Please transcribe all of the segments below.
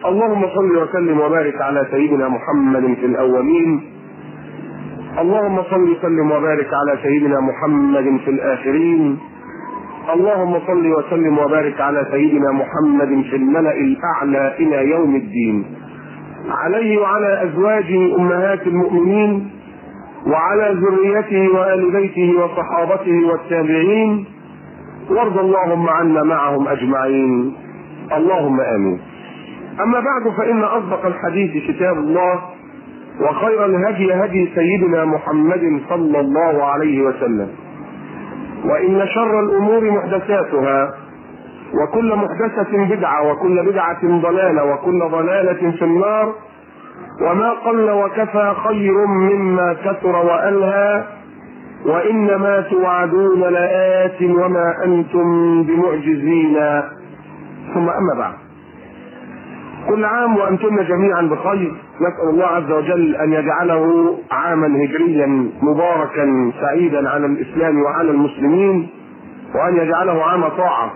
اللهم صل وسلم وبارك على سيدنا محمد في الاولين اللهم صل وسلم وبارك على سيدنا محمد في الاخرين اللهم صل وسلم وبارك على سيدنا محمد في الملا الاعلى الى يوم الدين عليه وعلى ازواجه امهات المؤمنين وعلى ذريته وال بيته وصحابته والتابعين وارض اللهم عنا معهم اجمعين اللهم امين اما بعد فان اصدق الحديث كتاب الله وخير الهدي هدي سيدنا محمد صلى الله عليه وسلم وان شر الامور محدثاتها وكل محدثة بدعة وكل بدعة ضلالة وكل ضلالة في النار وما قل وكفى خير مما كثر وألهى وإنما توعدون لآت وما أنتم بمعجزين ثم أما بعد كل عام وأنتم جميعا بخير نسأل الله عز وجل أن يجعله عاما هجريا مباركا سعيدا على الإسلام وعلى المسلمين وأن يجعله عام طاعة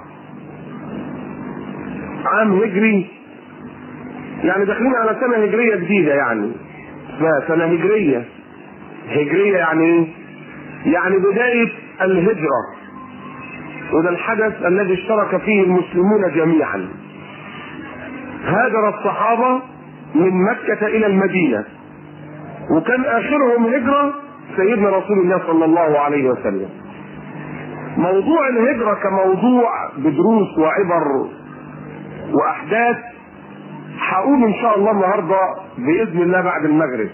عام هجري يعني داخلين على سنة هجرية جديدة يعني اسمها سنة هجرية هجرية يعني ايه؟ يعني بداية الهجرة وده الحدث الذي اشترك فيه المسلمون جميعا هاجر الصحابة من مكة إلى المدينة وكان آخرهم هجرة سيدنا رسول الله صلى الله عليه وسلم موضوع الهجرة كموضوع بدروس وعبر واحداث هقول ان شاء الله النهارده باذن الله بعد المغرب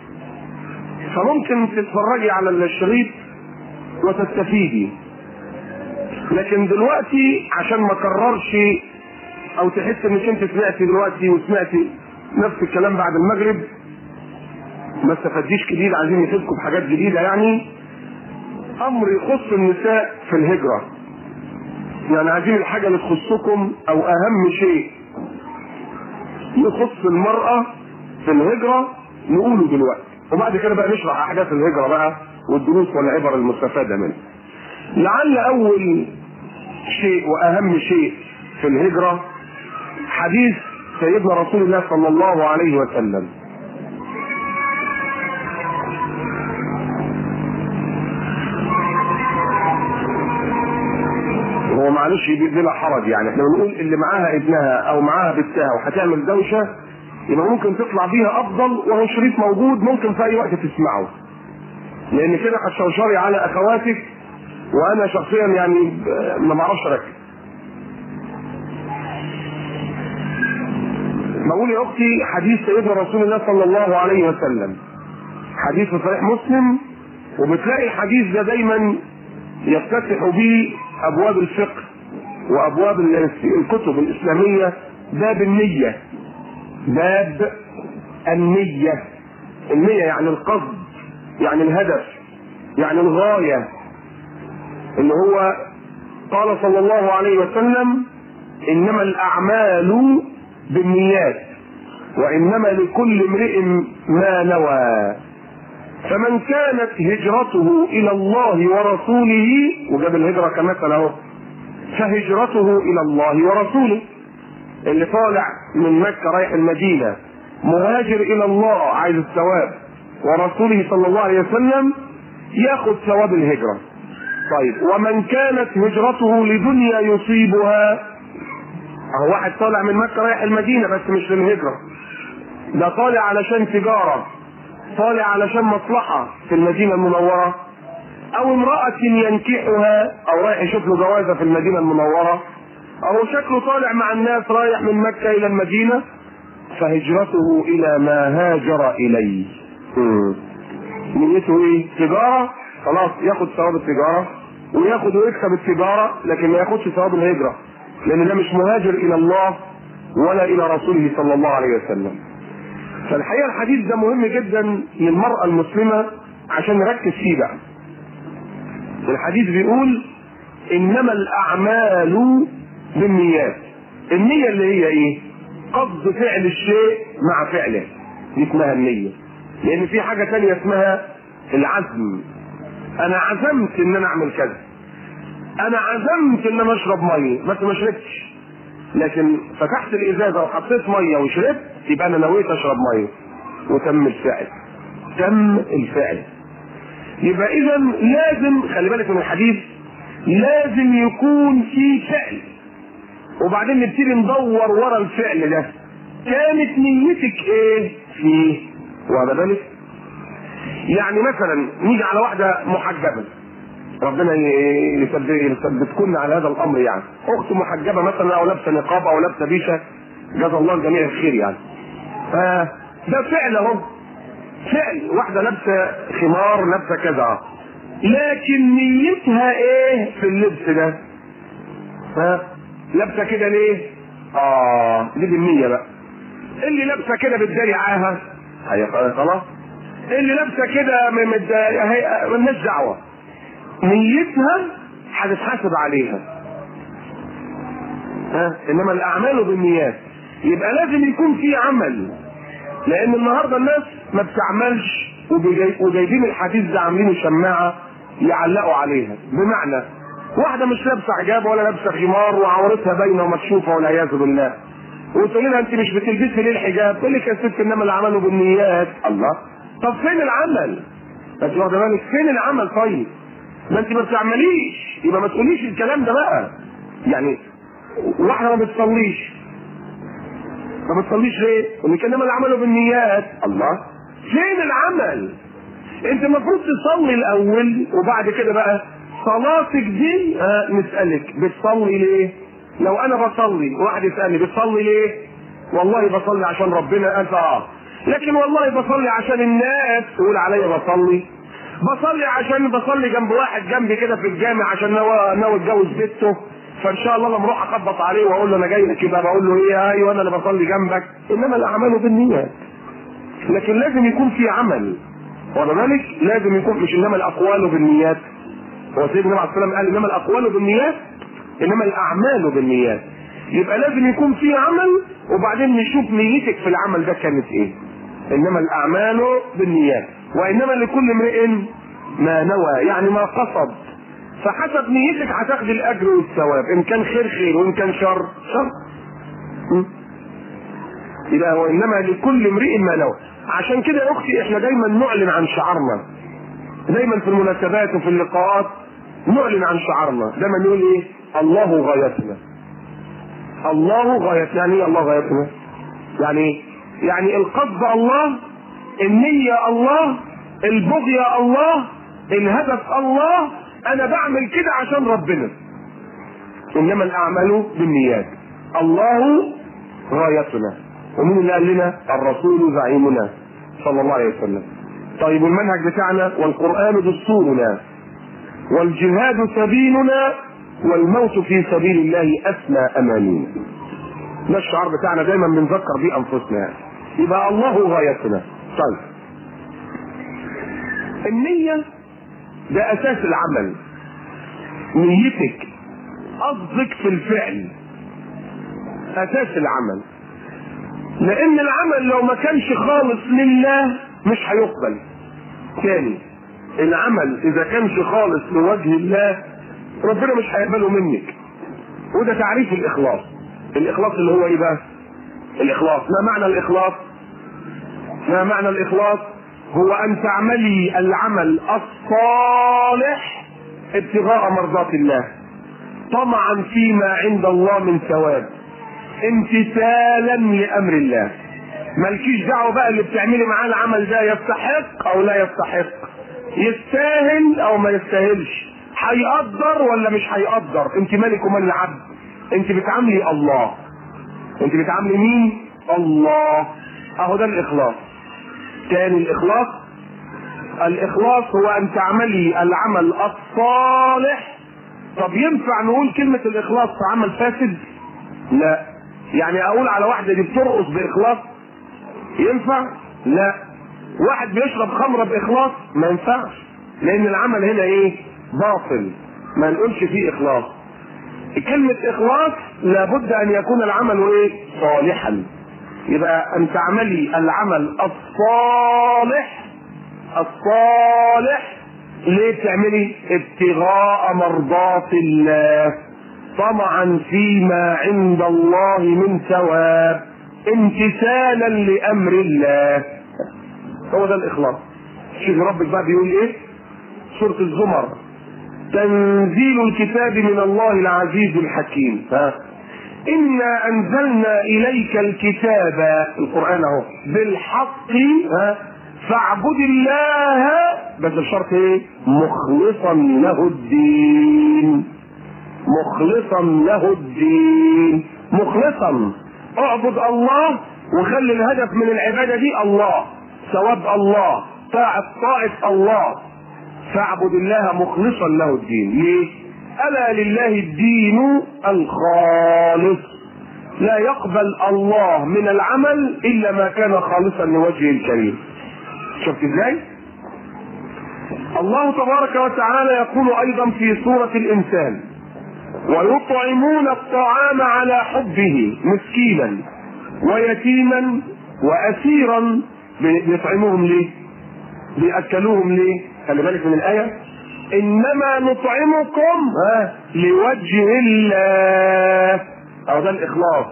فممكن تتفرجي على الشريط وتستفيدي لكن دلوقتي عشان ما اكررش او تحس انك انت سمعتي دلوقتي وسمعتي نفس الكلام بعد المغرب ما استفدتيش جديد عايزين نفيدكم بحاجات جديده يعني امر يخص النساء في الهجره يعني عايزين الحاجة اللي تخصكم أو أهم شيء يخص المرأة في الهجرة نقوله دلوقتي وبعد كده بقى نشرح أحداث الهجرة بقى والدروس والعبر المستفادة منها. لعل أول شيء وأهم شيء في الهجرة حديث سيدنا رسول الله صلى الله عليه وسلم هو معلش بلا حرج يعني احنا بنقول اللي معاها ابنها او معاها بنتها وهتعمل دوشه يبقى ممكن تطلع بيها افضل وهو شريط موجود ممكن في اي وقت تسمعه لان كده هتشوشري على اخواتك وانا شخصيا يعني ما بعرفش اركز بقول يا اختي حديث سيدنا رسول الله صلى الله عليه وسلم حديث في صحيح مسلم وبتلاقي الحديث ده دايما يفتتح به ابواب الفقه وابواب الكتب الاسلاميه باب النيه باب النيه النيه يعني القصد يعني الهدف يعني الغايه اللي هو قال صلى الله عليه وسلم انما الاعمال بالنيات وانما لكل امرئ ما نوى فمن كانت هجرته الى الله ورسوله وجاب الهجره كمثل اهو فهجرته الى الله ورسوله اللي طالع من مكه رايح المدينه مهاجر الى الله عايز الثواب ورسوله صلى الله عليه وسلم ياخذ ثواب الهجره طيب ومن كانت هجرته لدنيا يصيبها اهو واحد طالع من مكه رايح المدينه بس مش للهجره ده طالع علشان تجاره طالع علشان مصلحة في المدينة المنورة أو امرأة ينكحها أو رايح يشوف له جوازة في المدينة المنورة أو شكله طالع مع الناس رايح من مكة إلى المدينة فهجرته إلى ما هاجر إليه. نيته إيه؟ تجارة خلاص ياخد ثواب التجارة وياخد ويكسب التجارة لكن ما ياخدش ثواب الهجرة لأن ده مش مهاجر إلى الله ولا إلى رسوله صلى الله عليه وسلم. فالحقيقه الحديث ده مهم جدا للمراه المسلمه عشان نركز فيه بقى. الحديث بيقول انما الاعمال بالنيات. النيه اللي هي ايه؟ قصد فعل الشيء مع فعله. دي اسمها النيه. لان في حاجه ثانيه اسمها العزم. انا عزمت ان انا اعمل كذا. انا عزمت ان انا اشرب ميه بس ما شربتش. لكن فتحت الازازه وحطيت ميه وشربت يبقى انا نويت اشرب ميه وتم الفعل تم الفعل يبقى اذا لازم خلي بالك من الحديث لازم يكون في فعل وبعدين نبتدي ندور ورا الفعل ده كانت نيتك ايه فيه واخد بالك يعني مثلا نيجي على واحده محجبه ربنا يثبت يثبتكن على هذا الامر يعني اخت محجبه مثلا او لابسه نقاب او لابسه بيشه جزا الله الجميع الخير يعني فده فعل اهو فعل واحده لابسه خمار لابسه كذا لكن نيتها ايه في اللبس ده ها لابسه كده ليه اه دي بالنيه بقى اللي لابسه كده بتداري عاها هي خلاص اللي لابسه كده مالناش دعوه نيتها هتتحاسب عليها ها انما الاعمال بالنيات يبقى لازم يكون في عمل لان النهارده الناس ما بتعملش وجايبين الحديث ده عاملينه شماعه يعلقوا عليها بمعنى واحده مش لابسه حجاب ولا لابسه خمار وعورتها باينه ومكشوفه والعياذ بالله وتقول لها انت مش بتلبسي ليه الحجاب؟ تقول لك يا ست انما الاعمال بالنيات الله طب فين العمل؟ انت واخده بالك فين العمل طيب؟ ما انت ما بتعمليش يبقى ما تقوليش الكلام ده بقى يعني واحده ما بتصليش ما بتصليش ليه؟ يقول لك انما العمل بالنيات الله فين العمل؟ انت المفروض تصلي الاول وبعد كده بقى صلاتك دي آه نسالك بتصلي ليه؟ لو انا بصلي واحد يسالني بتصلي ليه؟ والله بصلي عشان ربنا قال اه لكن والله بصلي عشان الناس تقول عليا بصلي بصلي عشان بصلي جنب واحد جنبي كده في الجامع عشان ناوي ناوي اتجوز بنته فان شاء الله لما اروح اخبط عليه واقول له انا جاي لك كده بقول له ايه ايوه انا اللي بصلي جنبك انما الاعمال بالنيات لكن لازم يكون في عمل واخد بالك لازم يكون مش انما الاقوال بالنيات هو سيدنا النبي عليه الصلاه والسلام قال انما الاقوال بالنيات انما الاعمال بالنيات يبقى لازم يكون في عمل وبعدين نشوف نيتك في العمل ده كانت ايه انما الاعمال بالنيات وانما لكل امرئ ما نوى يعني ما قصد فحسب نيتك هتاخد الاجر والثواب ان كان خير خير وان كان شر شر يبقى هو انما لكل امرئ ما نوى عشان كده يا اختي احنا دايما نعلن عن شعارنا دايما في المناسبات وفي اللقاءات نعلن عن شعارنا دايما نقول ايه الله غايتنا الله غايتنا يعني ايه الله غايتنا يعني ايه يعني القصد الله النية الله البغية الله الهدف الله انا بعمل كده عشان ربنا انما الاعمال بالنيات الله غايتنا ومين اللي قال لنا الرسول زعيمنا صلى الله عليه وسلم طيب المنهج بتاعنا والقرآن دستورنا والجهاد سبيلنا والموت في سبيل الله أسمى أمانينا ده الشعار بتاعنا دايما بنذكر بيه أنفسنا يعني. يبقى الله غايتنا طيب النية ده أساس العمل نيتك قصدك في الفعل أساس العمل لأن العمل لو ما كانش خالص لله مش هيقبل تاني العمل إذا كانش خالص لوجه الله ربنا مش هيقبله منك وده تعريف الإخلاص الإخلاص اللي هو إيه بقى؟ الإخلاص ما معنى الإخلاص؟ ما معنى الإخلاص؟ هو أن تعملي العمل الصالح ابتغاء مرضات الله طمعا فيما عند الله من ثواب امتثالا لامر الله مالكيش دعوه بقى اللي بتعملي معاه العمل ده يستحق او لا يستحق يستاهل او ما يستاهلش هيقدر ولا مش هيقدر انت مالك ومال العبد انت بتعاملي الله انت بتعاملي مين الله اهو ده الاخلاص تاني الاخلاص الاخلاص هو ان تعملي العمل الصالح طب ينفع نقول كلمة الاخلاص في عمل فاسد لا يعني اقول على واحدة دي بترقص باخلاص ينفع لا واحد بيشرب خمرة باخلاص ما ينفعش لان العمل هنا ايه باطل ما نقولش فيه اخلاص كلمة اخلاص لابد ان يكون العمل ايه صالحا يبقى ان تعملي العمل الصالح الصالح ليه بتعملي ابتغاء مرضات الله طمعا فيما عند الله من ثواب امتثالا لامر الله هو ده الاخلاص شوف ربك بقى بيقول ايه سوره الزمر تنزيل الكتاب من الله العزيز الحكيم ها إنا أنزلنا إليك الكتاب القرآن أهو بالحق ها فاعبد الله بس الشرط إيه؟ مخلصا له الدين مخلصا له الدين مخلصا اعبد الله وخلي الهدف من العبادة دي الله ثواب الله طاعة طاعة الله فاعبد الله مخلصا له الدين ليه الا لله الدين الخالص لا يقبل الله من العمل الا ما كان خالصا لوجهه الكريم شفت ازاي الله تبارك وتعالى يقول ايضا في سوره الانسان ويطعمون الطعام على حبه مسكينا ويتيما واسيرا بيطعموهم ليه بيأكلوهم ليه خلي بالك من الآية إنما نطعمكم ها لوجه الله أو ده الإخلاص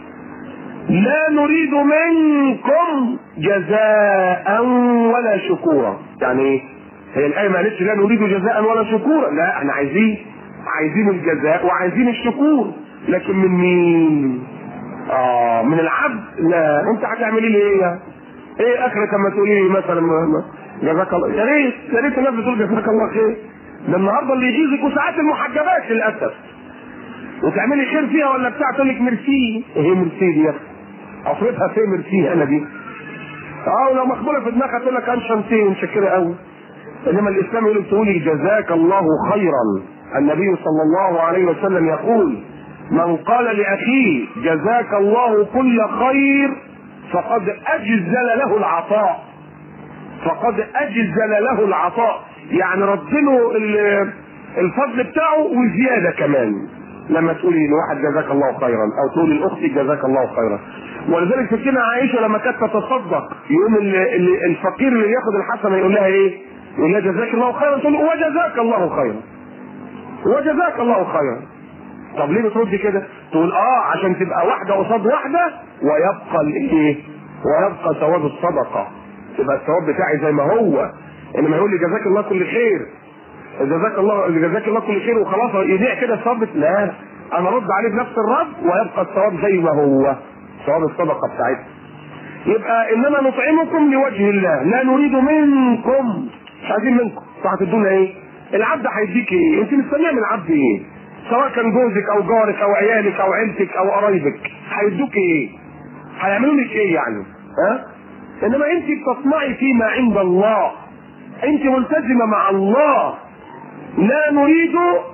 لا نريد منكم جزاء ولا شكورا يعني ايه؟ هي الآية ما قالتش لا نريد جزاء ولا شكورا لا احنا عايزين عايزين الجزاء وعايزين الشكور لكن من مين؟ اه من العبد لا انت هتعملي لي ايه؟ ايه اخرك اما تقولي لي مثلا جزاك الله يا ريت يا ريت الناس بتقول جزاك الله خير ده النهارده اللي يجيزك وساعات المحجبات للاسف وتعملي خير فيها ولا بتاع تقول لك ميرسي ايه ميرسي دي يا اخي اصرفها في ميرسي انا دي اه ولو مقبوله في دماغها تقول لك انشنتي ومشكره قوي انما الاسلام يقول لك تقولي جزاك الله خيرا النبي صلى الله عليه وسلم يقول من قال لاخيه جزاك الله كل خير فقد اجزل له العطاء فقد اجزل له العطاء يعني رد له الفضل بتاعه وزياده كمان لما تقولي لواحد جزاك الله خيرا او تقولي لاختك جزاك الله خيرا ولذلك ستنا عائشه لما كانت تتصدق يقوم الفقير اللي ياخد الحسنه يقول لها ايه؟ يقول لها جزاك الله خيرا تقول له وجزاك الله خيرا وجزاك الله خيرا طب ليه بتردي كده؟ تقول اه عشان تبقى واحده قصاد واحده ويبقى الايه؟ ويبقى ثواب الصدقه يبقى الثواب بتاعي زي ما هو انما يقول لي جزاك الله كل خير جزاك الله جزاك الله كل خير وخلاص يضيع كده الثواب لا انا ارد عليه بنفس الرد ويبقى الثواب زي ما هو ثواب الصدقه بتاعتنا يبقى انما نطعمكم لوجه الله لا نريد منكم مش عايزين منكم هتدونا ايه العبد هيديك ايه انت مستنيه من العبد ايه سواء كان جوزك او جارك او عيالك او عيلتك او قرايبك هيدوك ايه هيعملوا لك ايه يعني ها انما انت بتطمعي فيما عند الله انت ملتزمه مع الله لا نريد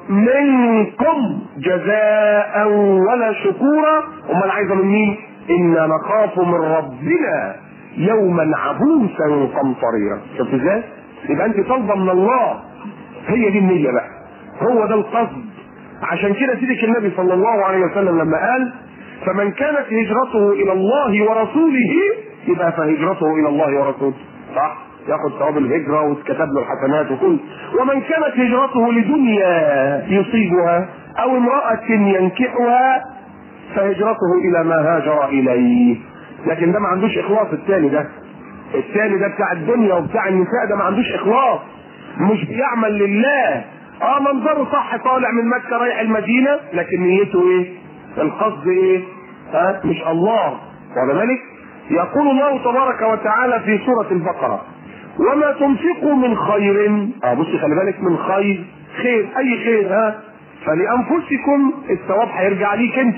منكم جزاء ولا شكورا امال عايزه من مين انا نخاف من ربنا يوما عبوسا قمطريرا شفت ازاي يبقى انت طالبه من الله هي دي النيه بقى هو ده القصد عشان كده سيدك النبي صلى الله عليه وسلم لما قال فمن كانت هجرته الى الله ورسوله يبقى فهجرته الى الله ورسوله صح ياخد ثواب الهجره وتكتب له الحسنات وكل ومن كانت هجرته لدنيا يصيبها او امراه ينكحها فهجرته الى ما هاجر اليه لكن ده ما عندوش اخلاص الثاني ده الثاني ده بتاع الدنيا وبتاع النساء ده ما عندوش اخلاص مش بيعمل لله اه منظره صح طالع من مكه رايح المدينه لكن نيته ايه القصد ايه ها مش الله واخد بالك يقول الله تبارك وتعالى في سوره البقره وما تنفقوا من خير اه بصي خلي بالك من خير خير اي خير ها فلانفسكم الثواب هيرجع ليك انت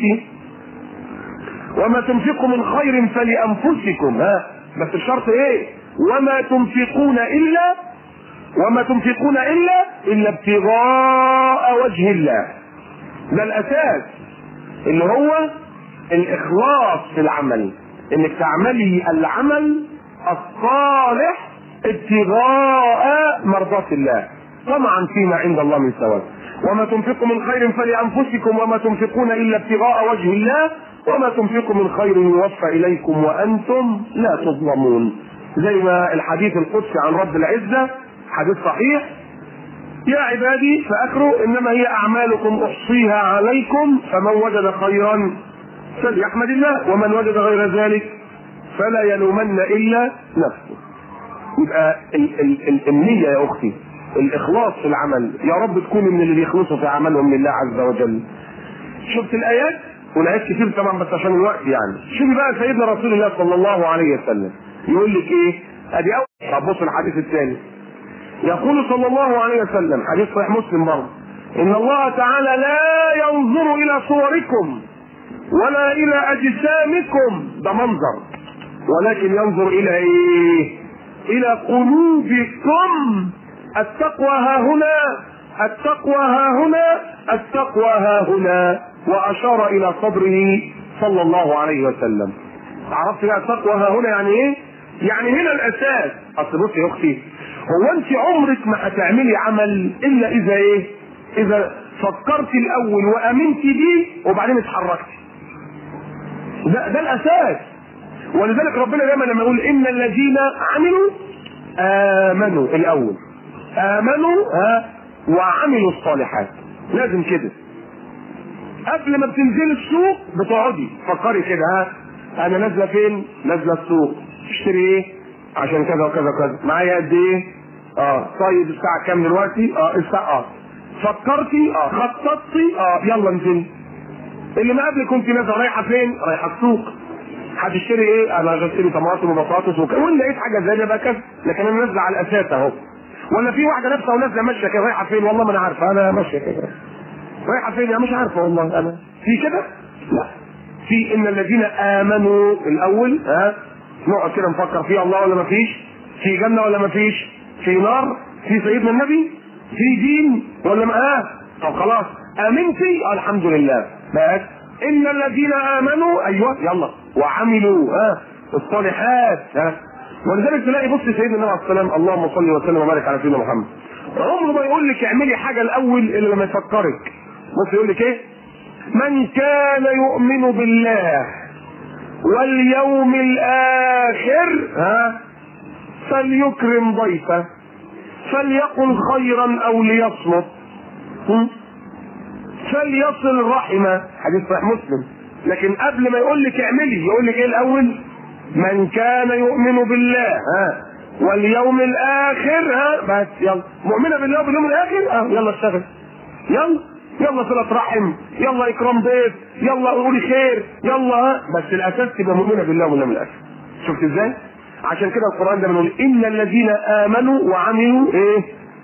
وما تنفقوا من خير فلانفسكم ها بس الشرط ايه وما تنفقون الا وما تنفقون الا الا ابتغاء وجه الله ده الاساس اللي هو الاخلاص في العمل انك تعملي العمل الصالح ابتغاء مرضاة الله طمعا فيما عند الله من ثواب وما تنفقوا من خير فلانفسكم وما تنفقون الا ابتغاء وجه الله وما تنفقوا من خير يوفى اليكم وانتم لا تظلمون زي ما الحديث القدسي عن رب العزه حديث صحيح يا عبادي فاخره انما هي اعمالكم احصيها عليكم فمن وجد خيرا فليحمد الله ومن وجد غير ذلك فلا يلومن الا نفسه يبقى ال- ال- ال- النية يا اختي الاخلاص في العمل يا رب تكوني من اللي بيخلصوا في عملهم لله عز وجل شفت الايات والايات كتير طبعا بس عشان الوقت يعني شوفي بقى سيدنا رسول الله صلى الله عليه وسلم يقول لك ايه ادي اول طب بص الحديث الثاني يقول صلى الله عليه وسلم حديث صحيح مسلم برضه ان الله تعالى لا ينظر الى صوركم ولا الى اجسامكم ده منظر ولكن ينظر الى ايه الى قلوبكم التقوى ها هنا التقوى ها هنا التقوى ها هنا واشار الى صدره صلى الله عليه وسلم عرفت بقى التقوى ها هنا يعني ايه يعني هنا الاساس اصل بصي يا اختي هو انت عمرك ما هتعملي عمل الا اذا ايه اذا فكرت الاول وامنتي بيه وبعدين اتحركتي ده ده الاساس ولذلك ربنا دايما لما يقول ان الذين عملوا امنوا الاول امنوا ها وعملوا الصالحات لازم كده قبل ما بتنزلي السوق بتقعدي فكري كده ها انا نازله فين نازله السوق اشتري ايه عشان كذا وكذا وكذا معايا قد ايه اه طيب الساعه كام دلوقتي اه الساعه اه فكرتي اه خططتي اه يلا انزلي اللي ما قبل كنت نازله رايحه فين رايحه السوق هتشتري ايه انا هشتري طماطم وبطاطس وكذا وان لقيت حاجه زي بقى كذا لكن انا نازله على الاساس اهو ولا في واحده نفسها ونازله ماشيه كده رايحه فين والله ما انا عارفه انا ماشيه كده رايحه فين يا مش عارفه والله انا في كده لا في ان الذين امنوا الاول ها نقعد كده نفكر في الله ولا ما فيش في جنه ولا ما فيش في نار في سيدنا النبي في دين ولا ما ها طب خلاص امنتي آه الحمد لله بس ان الذين امنوا ايوه يلا وعملوا ها الصالحات ها ولذلك تلاقي بص سيدنا النبي عليه السلام اللهم صل وسلم وبارك على سيدنا محمد عمره ما يقول لك اعملي حاجه الاول الا لما يفكرك بص يقول لك ايه من كان يؤمن بالله واليوم الاخر ها فليكرم ضيفه فليقل خيرا او ليصمت هم؟ فليصل رحمه حديث صحيح مسلم لكن قبل ما يقول لك اعملي يقول لك ايه الاول من كان يؤمن بالله ها واليوم الاخر ها بس يلا مؤمنه بالله واليوم الاخر ها يلا اشتغل يلا يلا صلة رحم يلا اكرام ضيف يلا قولي خير يلا ها بس الاساس تبقى مؤمنه بالله واليوم الاخر شفت ازاي عشان كده القران ده بيقول ان الذين امنوا وعملوا ايه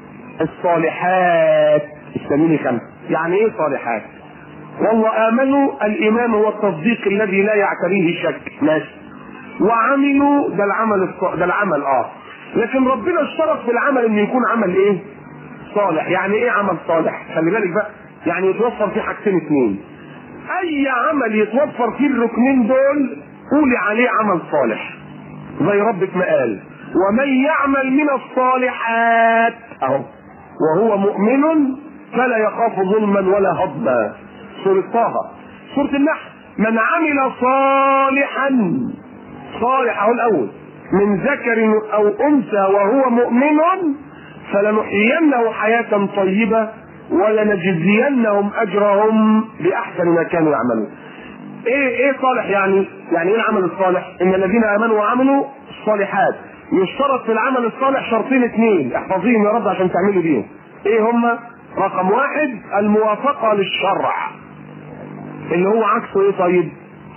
الصالحات استنوني خمسه يعني ايه صالحات والله امنوا الايمان هو التصديق الذي لا يعتريه شك ماشي وعملوا ده العمل الص... ده العمل اه لكن ربنا اشترط في العمل انه يكون عمل ايه صالح يعني ايه عمل صالح خلي بالك بقى يعني يتوفر فيه حاجتين اثنين اي عمل يتوفر فيه الركنين دول قولي عليه عمل صالح زي ربك ما قال ومن يعمل من الصالحات اهو وهو مؤمن فلا يخاف ظلما ولا هضما سورة طه سورة النحل من عمل صالحا صالح اهو الاول من ذكر او انثى وهو مؤمن فلنحيينه حياة طيبة ولنجزينهم اجرهم باحسن ما كانوا يعملون. ايه ايه صالح يعني؟ يعني ايه العمل الصالح؟ ان الذين امنوا وعملوا الصالحات يشترط في العمل الصالح شرطين اثنين احفظيهم يا رب عشان تعملوا بيهم. ايه هما؟ رقم واحد الموافقة للشرع. اللي هو عكسه ايه طيب؟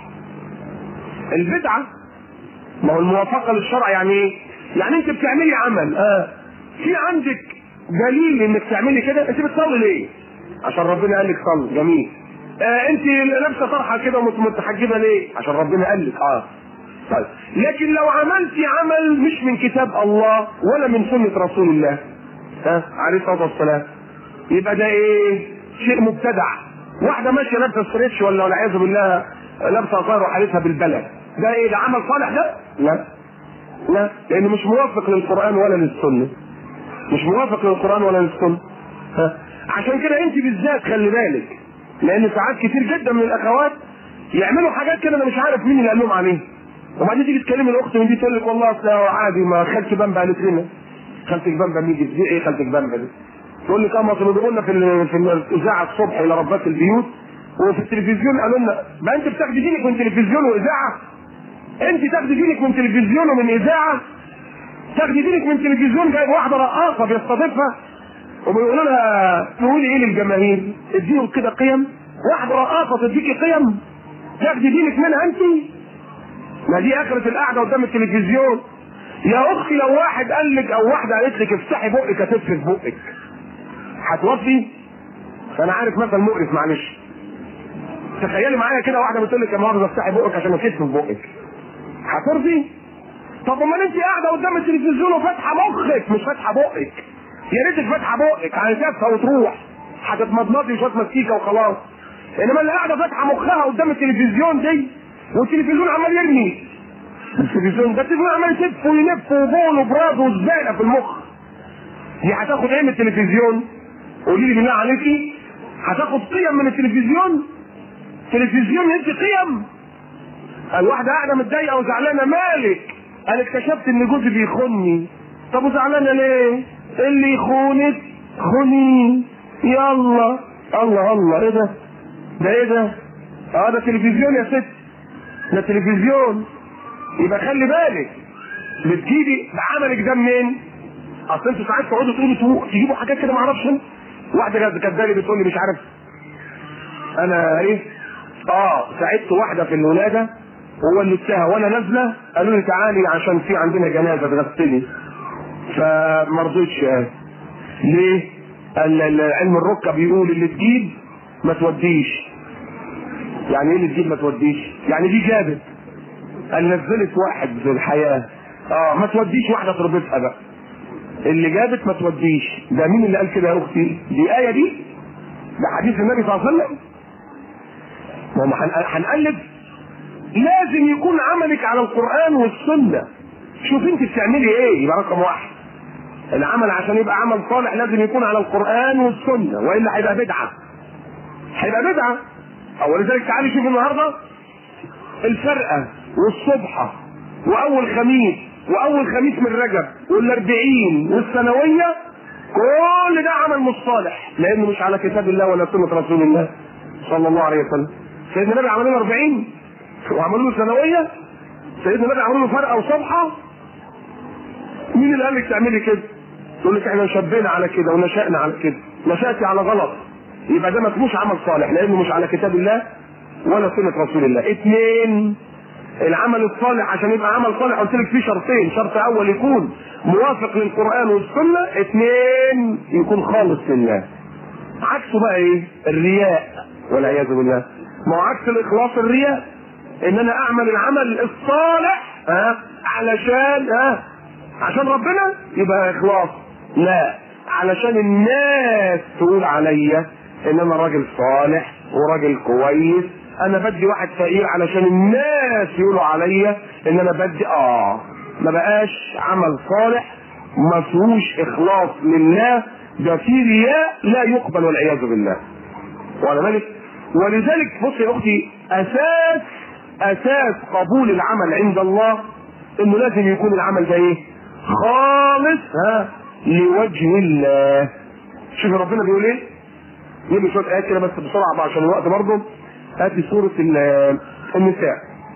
البدعة ما هو الموافقة للشرع يعني ايه؟ يعني انت بتعملي عمل اه في عندك دليل انك تعملي كده انت بتصلي ليه؟ عشان ربنا قال لك صلي جميل آه انت لابسه طرحه كده ومتحجبه ليه؟ عشان ربنا قال لك اه طيب لكن لو عملتي عمل مش من كتاب الله ولا من سنه رسول الله ها عليه الصلاه والسلام يبقى ده ايه؟ شيء مبتدع واحده ماشيه لابسه ستريتش ولا والعياذ بالله لابسه غير وحالتها بالبلد ده ايه ده عمل صالح ده؟ لا لا لانه مش موافق للقران ولا للسنه مش موافق للقران ولا للسنه ها عشان كده انت بالذات خلي بالك لان ساعات كتير جدا من الاخوات يعملوا حاجات كده انا مش عارف مين اللي قال لهم عليها وبعدين تيجي تكلمي الاخت من دي تقول لك والله اصل عادي ما خالتي بامبا قالت لنا خالتك بامبا مين دي ايه خالتك بامبا دي تقول لي كم بيقولوا لنا في ال- في الاذاعه الصبح الى ربات البيوت وفي التلفزيون قالوا لنا ما انت بتاخدي دينك من تلفزيون واذاعه انت تاخدي دينك من تلفزيون ومن اذاعه تاخدي دينك من تلفزيون جايب واحده رقاصه بيستضيفها وبيقولوا لها تقولي ايه للجماهير اديهم كده قيم واحده رقاصه تديكي قيم تاخدي دينك منها انت ما دي اخرة القعدة قدام التلفزيون يا اختي لو واحد قال لك او واحدة قالت لك افتحي بقك هتفرد بقك هتوفي فانا عارف مثل مقرف معلش تخيلي معايا كده واحدة بتقول لك يا مؤاخذة افتحي بقك عشان اكتف في بقك هترضي طب امال انت قاعدة قدام التلفزيون وفاتحة مخك مش فاتحة بقك يا ريتك فاتحة بقك هتكفى وتروح هتتمضمضي شوية مستيكة وخلاص انما اللي قاعدة فاتحة مخها قدام التلفزيون دي والتلفزيون عمال يرمي التلفزيون ده التلفزيون عمال يتف ويلف وبول وبراز وزباله في المخ دي هتاخد ايه من التلفزيون؟ قولي لي بالله عليكي هتاخد قيم من التلفزيون؟ تلفزيون يدي قيم الواحدة قاعدة متضايقة وزعلانة مالك؟ قال اكتشفت ان جوزي بيخوني طب وزعلانة ليه؟ اللي يخونك خوني يلا الله الله ايه ده؟ ده ايه ده؟ اه ده تلفزيون يا ست ده تلفزيون يبقى خلي بالك بتجيبي عملك ده منين؟ اصل انتوا ساعات تقعدوا تقولوا تقولوا- تجيبوا حاجات كده ما اعرفش أنا. واحده كانت كدالي بتقول لي مش عارف انا ايه؟ اه ساعدت واحده في الولاده وولدتها وانا نازله قالوا لي تعالي عشان في عندنا جنازه تغسلي فما رضيتش يعني. ليه؟ ال- ال- علم الركب بيقول اللي تجيب ما توديش يعني ايه اللي تجيب ما توديش؟ يعني دي جابت قال نزلت واحد في الحياه اه ما توديش واحده تربطها بقى اللي جابت ما توديش ده مين اللي قال كده يا اختي؟ دي ايه دي؟ ده حديث النبي صلى الله عليه وسلم ما هم هن- هنقلب لازم يكون عملك على القران والسنه شوف انت بتعملي ايه يبقى رقم واحد العمل عشان يبقى عمل صالح لازم يكون على القران والسنه والا هيبقى بدعه هيبقى بدعه او ولذلك تعالي شوف النهارده الفرقه والصبحه واول خميس واول خميس من رجب والاربعين والثانويه كل ده عمل مش صالح لانه مش على كتاب الله ولا سنه رسول الله صلى الله عليه وسلم سيدنا النبي عملوا له 40 وعملوا له ثانويه سيدنا النبي عملوا له فرقه وصبحه مين اللي قال لك تعملي كده؟ تقول لك احنا شبينا على كده ونشأنا على كده نشأتي على غلط يبقى ده ما اسموش عمل صالح لانه مش على كتاب الله ولا سنه رسول الله اثنين العمل الصالح عشان يبقى عمل صالح قلت لك فيه شرطين شرط اول يكون موافق للقران والسنه اثنين يكون خالص لله عكسه بقى ايه الرياء والعياذ بالله ما هو عكس الاخلاص الرياء ان انا اعمل العمل الصالح ها علشان ها عشان ربنا يبقى اخلاص لا علشان الناس تقول عليا ان انا راجل صالح وراجل كويس انا بدي واحد فقير علشان الناس يقولوا عليا ان انا بدي اه ما بقاش عمل صالح ما فيهوش اخلاص لله ده في رياء لا يقبل والعياذ بالله وعلى ذلك ولذلك بص يا اختي اساس اساس قبول العمل عند الله انه لازم يكون العمل ده ايه خالص ها لوجه الله شوف ربنا بيقول ايه نجيب لي شويه ايات كده بس بسرعه بقى عشان الوقت برضه هات لي سوره ال- النساء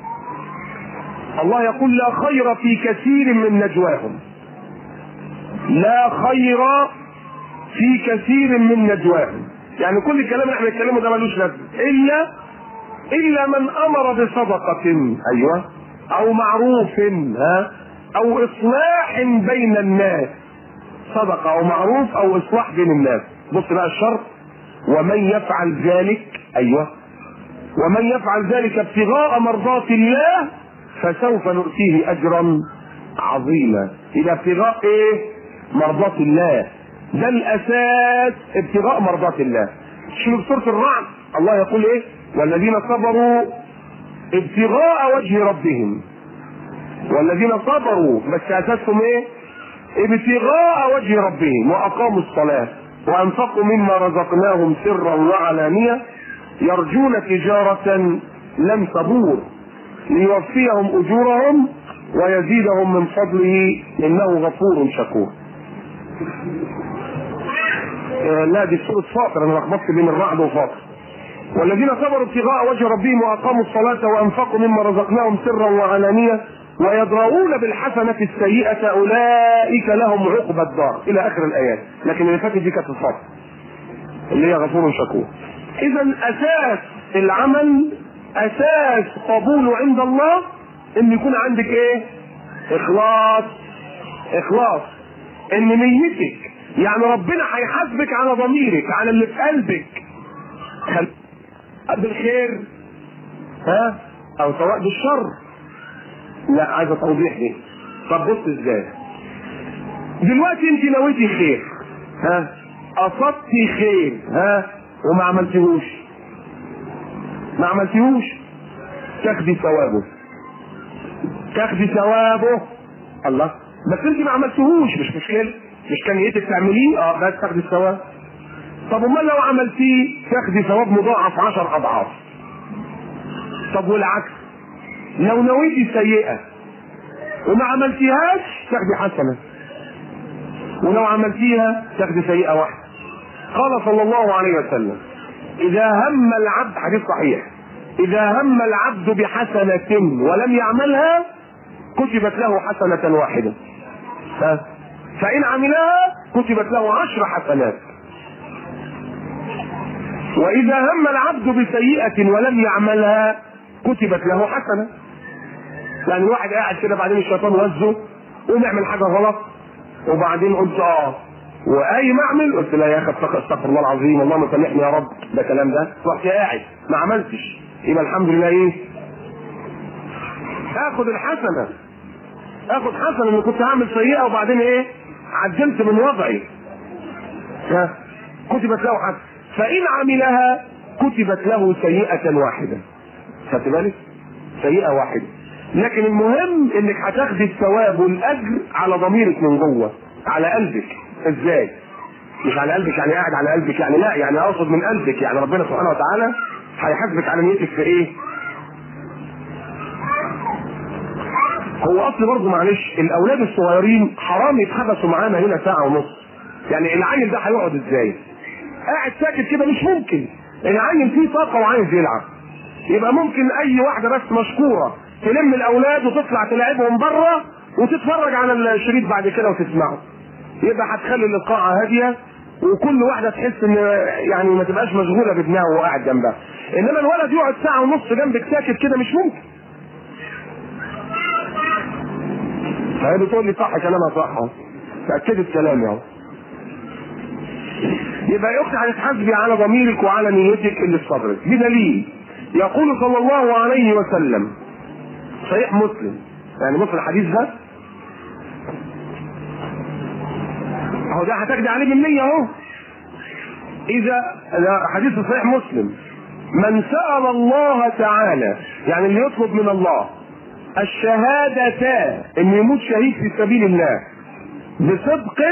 الله يقول لا خير في كثير من نجواهم لا خير في كثير من نجواهم يعني كل الكلام اللي احنا بنتكلمه ده ملوش لازمه الا الا من امر بصدقه ايوه او معروف ها او اصلاح بين الناس صدقه او معروف او اصلاح بين الناس بص بقى الشرط ومن يفعل ذلك ايوه ومن يفعل ذلك ابتغاء مرضات الله فسوف نؤتيه اجرا عظيما يبقى ابتغاء ايه مرضات الله ده الاساس ابتغاء مرضات الله شوف سوره الرعد الله يقول ايه والذين صبروا ابتغاء وجه ربهم والذين صبروا بس اساسهم ايه ابتغاء وجه ربهم واقاموا الصلاه وانفقوا مما رزقناهم سرا وعلانيه يرجون تجاره لن تبور ليوفيهم اجورهم ويزيدهم من فضله انه غفور شكور آه لا دي سوره فاطر انا لخبطت بين الرعد وفاطر والذين صبروا ابتغاء وجه ربهم واقاموا الصلاه وانفقوا مما رزقناهم سرا وعلانيه ويدرؤون بالحسنة السيئة أولئك لهم عقبى الدار إلى آخر الآيات لكن اللي فاتت دي كانت الفاطر اللي هي غفور شكور إذا أساس العمل أساس قبوله عند الله إن يكون عندك إيه؟ إخلاص إخلاص إن نيتك يعني ربنا هيحاسبك على ضميرك على اللي في قلبك خل... بالخير ها او سواء بالشر لا عايزه توضيح دي طب بص ازاي دلوقتي انت نويتي خير ها قصدتي خير ها وما عملتيهوش ما عملتيهوش تاخدي ثوابه تاخدي ثوابه الله بس انت ما عملتيهوش مش مشكله مش كان نيتك تعمليه اه بس تاخدي الثواب طب امال لو عملتيه تاخدي ثواب مضاعف عشر اضعاف طب والعكس لو نويتي سيئة وما عملتيهاش تاخدي حسنة ولو عملتيها تاخدي سيئة واحدة قال صلى الله عليه وسلم إذا هم العبد حديث صحيح إذا هم العبد بحسنة ولم يعملها كتبت له حسنة واحدة ها فإن عملها كتبت له عشر حسنات وإذا هم العبد بسيئة ولم يعملها كتبت له حسنة يعني الواحد قاعد كده بعدين الشيطان وزه قوم اعمل حاجة غلط وبعدين قلت اه واي ما اعمل قلت لا يا اخي استغفر الله العظيم اللهم سامحني يا رب ده كلام ده رحت قاعد ما عملتش يبقى الحمد لله ايه اخد الحسنه اخد حسنه ان كنت هعمل سيئه وبعدين ايه عدلت من وضعي ها كتبت له حسنه فان عملها كتبت له سيئه واحده خدت بالك سيئه واحده لكن المهم انك هتاخدي الثواب والاجر على ضميرك من جوه على قلبك ازاي مش على قلبك يعني قاعد على قلبك يعني لا يعني اقصد من قلبك يعني ربنا سبحانه وتعالى هيحاسبك على نيتك في ايه هو اصل برضه معلش الاولاد الصغيرين حرام يتحبسوا معانا هنا ساعه ونص يعني العيل ده هيقعد ازاي قاعد ساكت كده مش ممكن العيل فيه طاقه وعايز يلعب يبقى ممكن اي واحده بس مشكوره تلم الاولاد وتطلع تلعبهم بره وتتفرج على الشريط بعد كده وتسمعه يبقى هتخلي القاعه هاديه وكل واحده تحس ان يعني ما تبقاش مشغوله بابنها وهو قاعد جنبها انما الولد يقعد ساعه ونص جنبك ساكت كده مش ممكن فهي بتقول لي صح كلامها صح اهو تاكدت كلامي اهو يبقى يا اختي هتتحاسبي على ضميرك وعلى نيتك اللي في صدرك بدليل يقول صلى الله عليه وسلم صحيح مسلم يعني مسلم الحديث ده اهو ده هتاخدي عليه بالنية اهو اذا حديث صحيح مسلم من سأل الله تعالى يعني اللي يطلب من الله الشهادة ان يموت شهيد في سبيل الله بصدق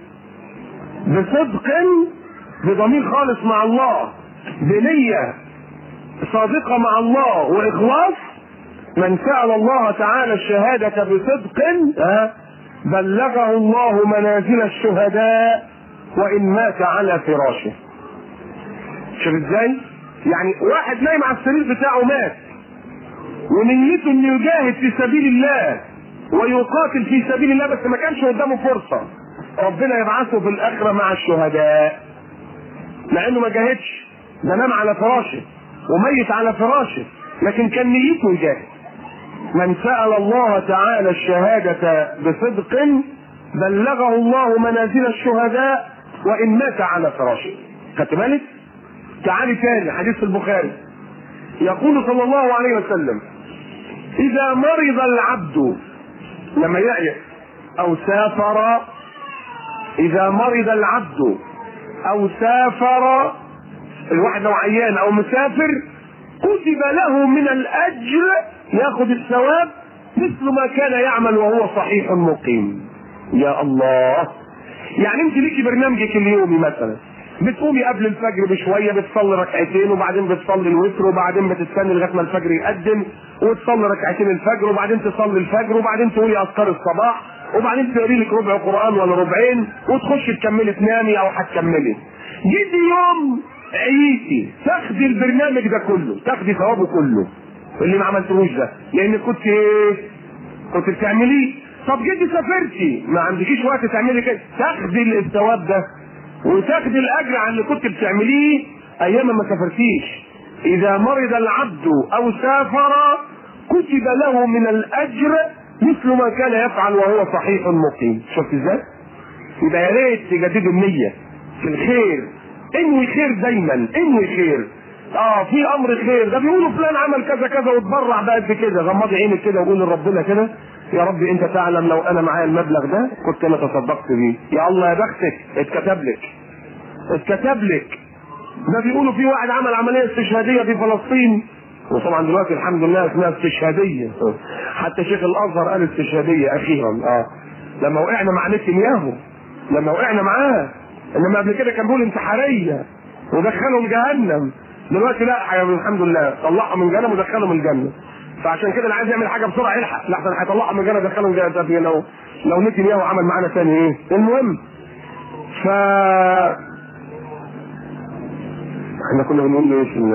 بصدق بضمير خالص مع الله بنية صادقة مع الله وإخلاص من سأل الله تعالى الشهادة بصدق بلغه الله منازل الشهداء وإن مات على فراشه شوف ازاي؟ يعني واحد نايم على السرير بتاعه مات ونيته انه يجاهد في سبيل الله ويقاتل في سبيل الله بس ما كانش قدامه فرصة ربنا يبعثه في الآخرة مع الشهداء مع انه ما جاهدش ده نام على فراشه وميت على فراشه لكن كان نيته يجاهد من سأل الله تعالى الشهادة بصدق بلغه الله منازل الشهداء وإن مات على فراشه خدت بالك؟ تعالي تاني حديث البخاري يقول صلى الله عليه وسلم إذا مرض العبد لما يعيا أو سافر إذا مرض العبد أو سافر الواحد لو عيان أو مسافر كتب له من الأجر ياخذ الثواب مثل ما كان يعمل وهو صحيح مقيم يا الله يعني انت ليكي برنامجك اليومي مثلا بتقومي قبل الفجر بشويه بتصلي ركعتين وبعدين بتصلي الوتر وبعدين بتستني لغايه ما الفجر يقدم وتصلي ركعتين الفجر وبعدين تصلي الفجر وبعدين تقولي اذكار الصباح وبعدين تقري لك ربع قران ولا ربعين وتخشي تكملي تنامي او هتكملي جيتي يوم عييتي تاخدي البرنامج ده كله تاخدي ثوابه كله اللي ما عملتهوش ده لان كنت ايه كنت بتعمليه طب جيتي سافرتي ما عندكيش وقت تعملي كده تاخدي الثواب ده وتاخدي الاجر عن اللي كنت بتعمليه ايام ما سافرتيش اذا مرض العبد او سافر كتب له من الاجر مثل ما كان يفعل وهو صحيح مقيم شفت ازاي يبقى يا ريت تجددوا النيه في الخير انوي خير دايما انوي خير اه في امر خير ده بيقولوا فلان عمل كذا كذا واتبرع بقى قد كده غمضي عينك كده وقول لربنا كده يا رب انت تعلم لو انا معايا المبلغ ده كنت انا تصدقت بيه يا الله يا بختك اتكتب لك اتكتب لك ده بيقولوا في واحد عمل عمليه استشهاديه في فلسطين وطبعا دلوقتي الحمد لله اسمها استشهاديه حتى شيخ الازهر قال استشهاديه اخيرا اه لما وقعنا مع نتنياهو لما وقعنا معاه انما قبل كده كان بيقول انتحاريه ودخلهم جهنم دلوقتي لا الحمد لله طلعهم من جهنم ودخلهم الجنه فعشان كده اللي عايز يعمل حاجه بسرعه يلحق لحسن هيطلعهم من الجنه ودخلهم الجنه طب لو لو نتنياهو عمل معانا تاني ايه المهم ف احنا كنا بنقول له ايش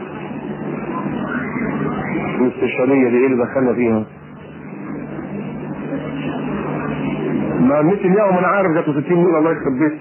الاستشهادية دي ايه اللي دخلنا فيها؟ ما نتنياهو ما انا عارف جاته 60 مليون الله يخرب بيت.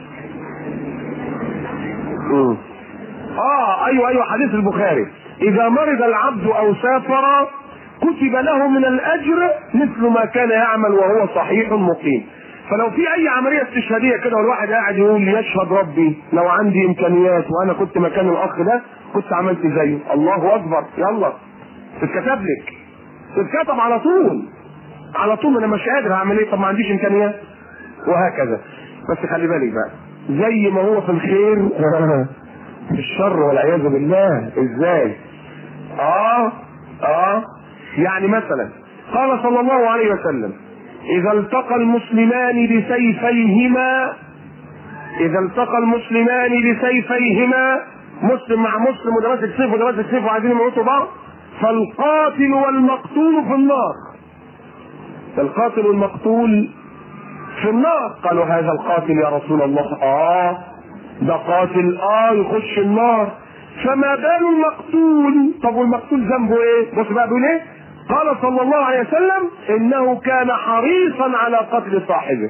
اه ايوه ايوه حديث البخاري اذا مرض العبد او سافر كتب له من الاجر مثل ما كان يعمل وهو صحيح مقيم فلو في اي عمليه استشهاديه كده والواحد قاعد يقول يشهد ربي لو عندي امكانيات وانا كنت مكان الاخ ده كنت عملت زيه الله اكبر يلا تتكتب لك تتكتب على طول على طول انا مش قادر اعمل ايه طب ما عنديش امكانيات وهكذا بس خلي بالك بقى زي ما هو في الخير في الشر والعياذ بالله ازاي اه اه يعني مثلا قال صلى الله عليه وسلم اذا التقى المسلمان بسيفيهما اذا التقى المسلمان بسيفيهما مسلم مع مسلم وده ماسك سيف وده ماسك سيف وعايزين يموتوا بعض فالقاتل والمقتول في النار القاتل والمقتول في النار قالوا هذا القاتل يا رسول الله اه ده قاتل اه يخش النار فما بال المقتول طب والمقتول ذنبه ايه بص بقى بيقول ايه قال صلى الله عليه وسلم انه كان حريصا على قتل صاحبه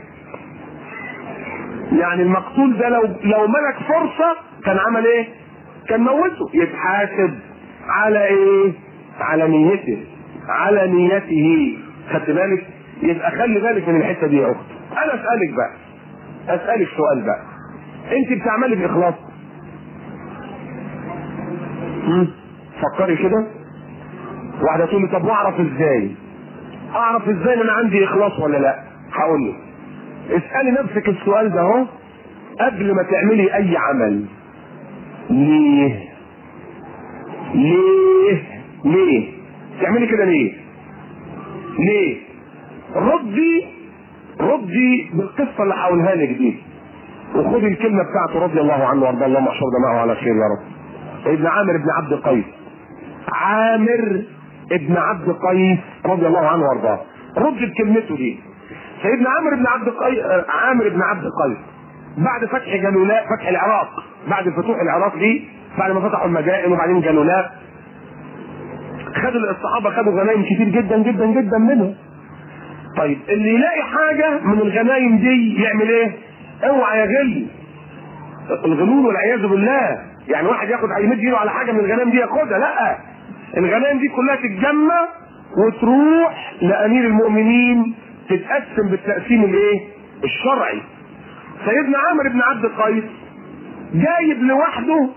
يعني المقتول ده لو لو ملك فرصه كان عمل ايه كان موته يتحاسب على ايه على نيته على نيته خدت بالك يبقى خلي بالك من الحته دي يا اخت انا اسالك بقى اسالك سؤال بقى انت بتعملي باخلاص فكري كده واحده تقول لي طب واعرف ازاي اعرف ازاي ان انا عندي اخلاص ولا لا هقول لك اسالي نفسك السؤال ده اهو قبل ما تعملي اي عمل ليه ليه ليه تعملي كده ليه ليه ردي ردي بالقصه اللي هقولها لك دي وخدي الكلمه بتاعته رضي الله عنه وارضى الله محشور معه على خير يا رب ابن عامر بن عبد قيس عامر ابن عبد قيس رضي الله عنه وارضاه رد بكلمته دي سيدنا عامر بن عبد قيس عامر بن عبد قيس بعد فتح جلولاء فتح العراق بعد فتوح العراق دي بعد ما فتحوا المدائن وبعدين جلولاء خدوا الصحابه خدوا غنايم كتير جدا جدا جدا منهم طيب اللي يلاقي حاجه من الغنايم دي يعمل ايه؟ اوعى يا غل الغلول والعياذ بالله يعني واحد ياخد يمد ايده على حاجه من الغنائم دي ياخدها لا الغنائم دي كلها تتجمع وتروح لامير المؤمنين تتقسم بالتقسيم الايه؟ الشرعي سيدنا عامر بن عبد القيس جايب لوحده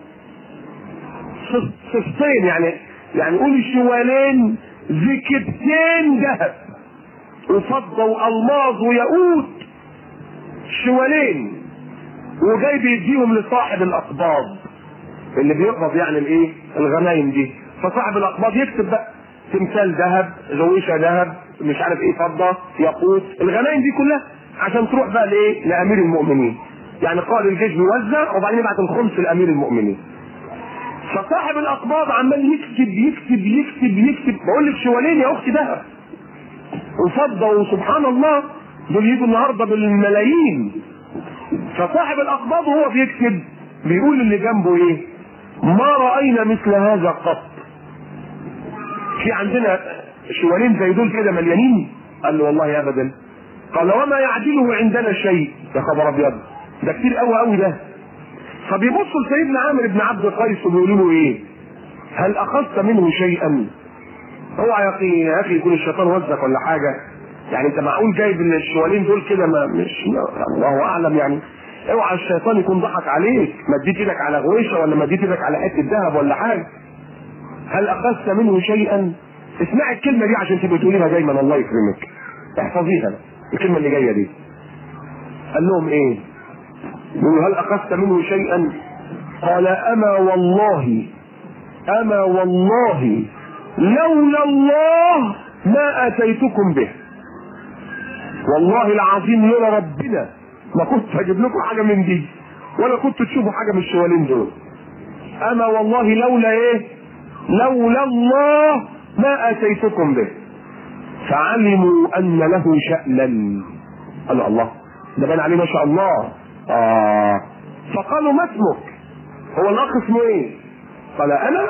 صفين يعني يعني قول شوالين زكبتين ذهب وفضه والماظ وياقوت شوالين وجاي بيديهم لصاحب الاقباض اللي بيقبض يعني الايه الغنايم دي فصاحب الاقباض يكتب بقى تمثال ذهب زويشه ذهب مش عارف ايه فضه ياقوت الغنايم دي كلها عشان تروح بقى لايه لامير المؤمنين يعني قائد الجيش بيوزع وبعدين يبعت الخمس لامير المؤمنين فصاحب الاقباض عمال يكتب يكتب يكتب يكتب بقول لك شوالين يا اختي ذهب وفضه وسبحان الله دول يجوا النهارده بالملايين فصاحب الاقباض وهو بيكتب بيقول اللي جنبه ايه ما راينا مثل هذا قط في عندنا شوالين زي دول كده مليانين قال له والله ابدا قال وما يعدله عندنا شيء يا خبر ابيض ده كتير قوي قوي ده فبيبصوا لسيدنا عامر بن عبد القيس وبيقولوا له ايه هل اخذت منه شيئا اوعى يا اخي يا اخي يكون الشيطان وزك ولا حاجه يعني انت معقول جايب الشوالين دول كده ما مش الله اعلم يعني اوعى الشيطان يكون ضحك عليك مديت ايدك على غويشه ولا مديت ايدك على حته ذهب ولا حاجه هل اخذت منه شيئا اسمعي الكلمه دي عشان تبقى تقوليها دايما الله يكرمك احفظيها الكلمه اللي جايه دي قال لهم ايه يقولوا هل اخذت منه شيئا قال اما والله اما والله لولا الله ما اتيتكم به والله العظيم لولا ربنا ما كنت هجيب لكم حاجه من دي ولا كنت تشوفوا حاجه من الشوالين دول اما والله لولا ايه لولا الله ما اتيتكم به فعلموا ان له شأنا قالوا الله ده بان عليه ما شاء الله آه فقالوا ما اسمك هو الاخ اسمه ايه قال انا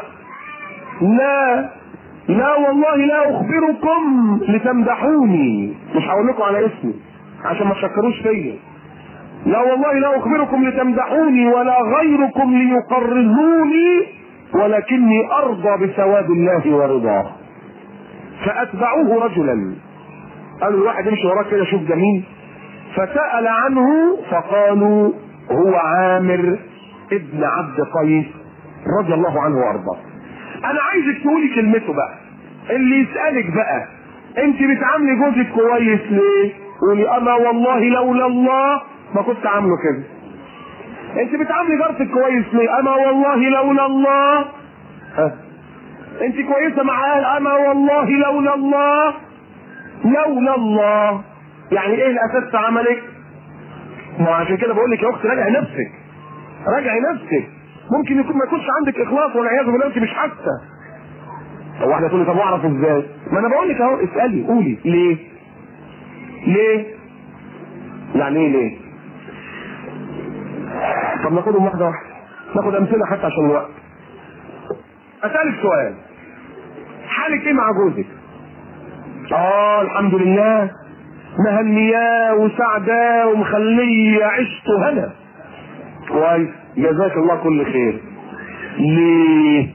لا لا والله لا اخبركم لتمدحوني مش هقول لكم على اسمي عشان ما تشكروش فيا لا والله لا اخبركم لتمدحوني ولا غيركم ليقرزوني ولكني ارضى بثواب الله ورضاه فاتبعوه رجلا قالوا الواحد يمشي وراه كده شوف جميل فسأل عنه فقالوا هو عامر ابن عبد قيس رضي الله عنه وارضاه انا عايزك تقولي كلمته بقى اللي يسألك بقى انت بتعاملي جوزك كويس ليه قولي اما والله لولا الله ما كنت عامله كده انت بتعاملي جارتك كويس ليه اما والله لولا الله ها انت كويسه معاه اما والله لولا الله لولا الله يعني ايه الاساس في عملك ما عشان كده بقول لك يا اختي راجعي نفسك راجعي نفسك ممكن يكون ما يكونش عندك اخلاص والعياذ بالله انت مش حاسه طب واحده تقول لي طب اعرف ازاي ما انا بقول لك اهو اسالي قولي ليه ليه يعني ايه ليه طب ناخدهم واحده واحده ناخد امثله حتى عشان الوقت اسالك سؤال حالك ايه مع جوزك اه الحمد لله مهنياه وسعداه ومخليه عشته هنا كويس جزاك الله كل خير ليه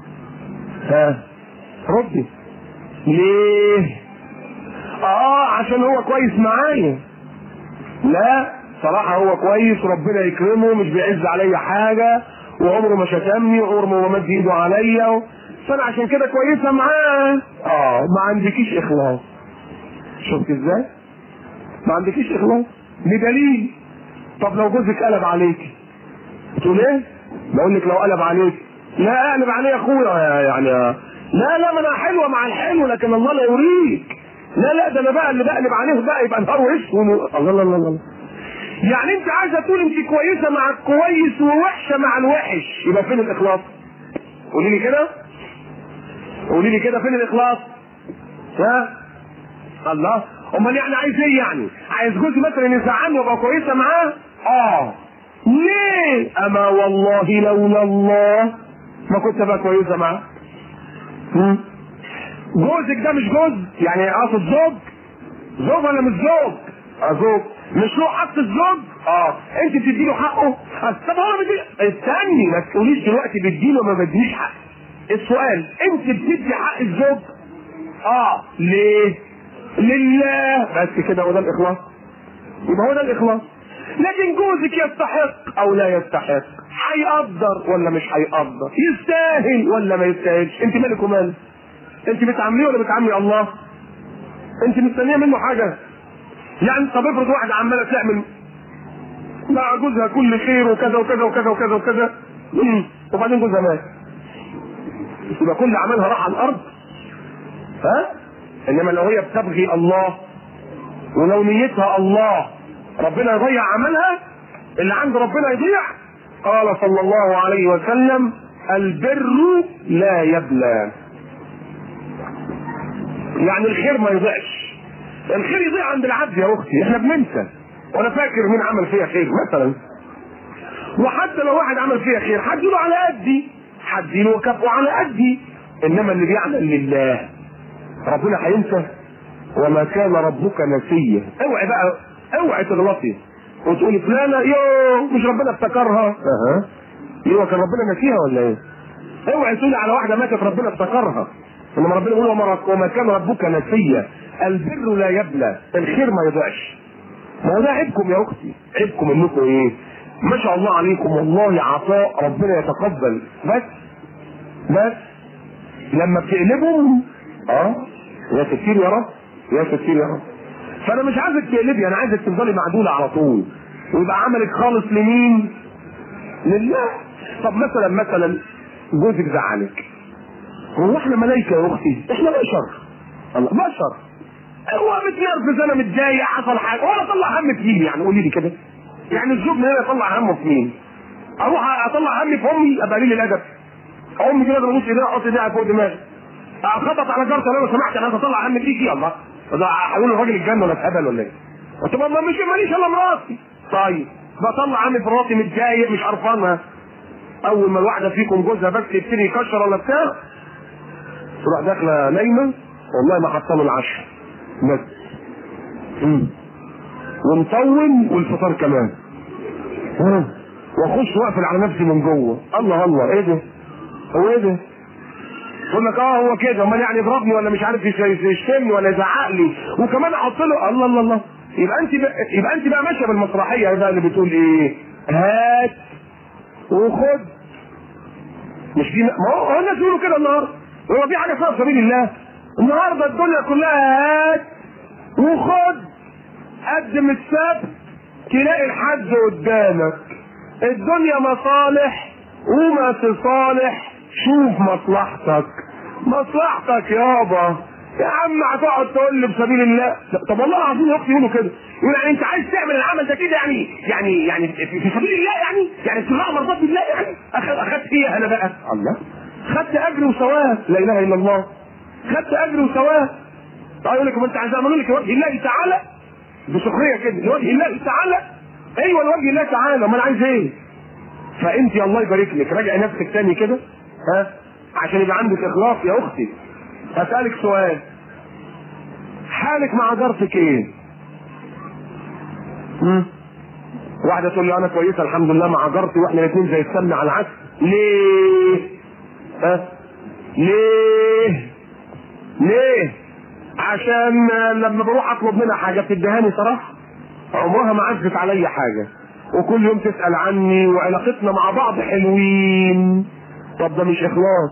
ها ردي ليه اه عشان هو كويس معايا لا صراحة هو كويس ربنا يكرمه مش بيعز عليا حاجة وعمره ما شتمني وعمره ما مد ايده عليا فانا عشان كده كويسة معاه اه ما عندكيش اخلاص شفت ازاي ما عندكيش اخلاص بدليل طب لو جوزك قلب عليك تقول ايه بقول لك لو قلب عليك لا اقلب عليه اخويا يعني لا لا ما انا حلوه مع الحلو لكن الله لا يريك لا لا ده انا بقى اللي بقلب عليه بقى يبقى نهار واسود الله الله الله الله يعني انت عايزه تقول انت كويسه مع الكويس ووحشه مع الوحش يبقى فين الاخلاص؟ قولي لي كده قولي لي كده فين الاخلاص؟ ها؟ الله امال يعني عايز ايه يعني؟ عايز جوزي مثلا يزعلني وابقى كويسه معاه؟ اه ليه؟ اما والله لولا الله ما كنت ابقى كويسه معاه. هم؟ جوزك ده مش جوز يعني اقصد زوج زوج ولا مش زوج؟ اه زوج مش له حق الزوج؟ اه انت بتدي له حقه؟ طب هو بدي استني ما تقوليش دلوقتي بديله وما بديش حق السؤال انت بتدي حق الزوج؟ اه ليه؟ لله بس كده هو ده الاخلاص يبقى هو ده الاخلاص لكن جوزك يستحق او لا يستحق هيقدر ولا مش هيقدر يستاهل ولا ما يستاهلش انت مالك ومال انت بتعامليه ولا بتعاملي الله انت مستنيه منه حاجه يعني طب افرض واحده عماله تعمل مع جوزها كل خير وكذا وكذا وكذا وكذا وكذا مم. وبعدين جوزها مات يبقى كل عملها راح على الارض ها انما لو هي بتبغي الله ولو نيتها الله ربنا يضيع عملها اللي عند ربنا يضيع قال صلى الله عليه وسلم البر لا يبلى يعني الخير ما يضيعش الخير يضيع عند العبد يا اختي احنا بننسى وانا فاكر مين عمل فيها خير مثلا وحتى لو واحد عمل فيها خير هديله على قدي هديله وكافئه على قدي انما اللي بيعمل لله ربنا هينسى وما كان ربك نسيا اوعي بقى اوعي تغلطي وتقولي فلانه يو مش ربنا افتكرها اها يو كان ربنا نسيها ولا ايه؟ اوعي تقولي على واحده ماتت ربنا افتكرها انما ربنا يقول وما وما كان ربك نسيا البر لا يبلى الخير ما يضيعش ما هو ده عيبكم يا اختي عيبكم انكم ايه ما شاء الله عليكم والله عطاء ربنا يتقبل بس بس لما بتقلبهم اه يا ستير يا رب يا ستير يا رب فانا مش عايزك تقلبي انا عايزك تفضلي معدوله على طول ويبقى عملك خالص لمين؟ لله طب مثلا مثلا جوزك زعلك هو احنا ملايكه يا اختي احنا بشر الله بشر هو متنرفز انا متضايق حصل حاجه ولا اطلع هم في مين يعني قولي لي كده يعني الزوج من هنا يطلع همه في مين؟ اروح اطلع همي في امي ابقى قليل الادب امي كده ابوس ايديها احط ايديها فوق دماغي اخبط على جارتي لو سمحت انا اطلع هم فيكي الله ده هقول الراجل الجنه ولا اتهبل ولا ايه؟ قلت ما مش ماليش الا مراتي طيب بطلع همي في مراتي متضايق مش قرفانها اول ما الواحده فيكم جوزها بس يبتدي يكشر ولا بتاع تروح داخله نايمه والله ما حاطه له العشاء بس مم. ومطول والفطار كمان ها. واخش واقفل على نفسي من جوه الله الله ايه ده هو ايه ده يقول لك اه هو كده امال يعني يضربني ولا مش عارف يشتمني ولا يزعق لي وكمان احط له الله الله الله يبقى انت بقى يبقى انت بقى ماشيه بالمسرحيه بقى اللي بتقول ايه هات وخد مش في ما هو هو الناس بيقولوا كده النهارده هو في حاجه اسمها سبيل الله النهارده الدنيا كلها هات وخد قدم السبت تلاقي الحد قدامك الدنيا مصالح وما تصالح شوف مصلحتك مصلحتك يابا يا عم هتقعد تقول لي بسبيل الله طب والله العظيم يا اختي يقولوا كده يقول يعني انت عايز تعمل العمل ده كده يعني يعني يعني في في سبيل الله يعني يعني اتباع مرضات الله يعني اخذ اخذت فيها انا بقى الله خدت اجر وثواب لا اله الا الله خدت اجر وثواب طيب يقول لك ما انت عايز اعمل لك لوجه الله تعالى بسخريه كده لوجه الله تعالى ايوه لوجه الله تعالى امال عايز ايه؟ فانت الله يبارك لك راجع نفسك تاني كده ها عشان يبقى عندك اخلاص يا اختي هسألك سؤال حالك مع جارتك ايه؟ مم؟ واحدة تقول لي أنا كويسة الحمد لله مع جارتي وإحنا الاتنين زي السمنة على العسل، ليه؟ ها؟ ليه؟ ليه؟ عشان لما بروح أطلب منها حاجة بتديهاني صراحة عمرها ما عزت عليا حاجة وكل يوم تسأل عني وعلاقتنا مع بعض حلوين طب ده مش إخلاص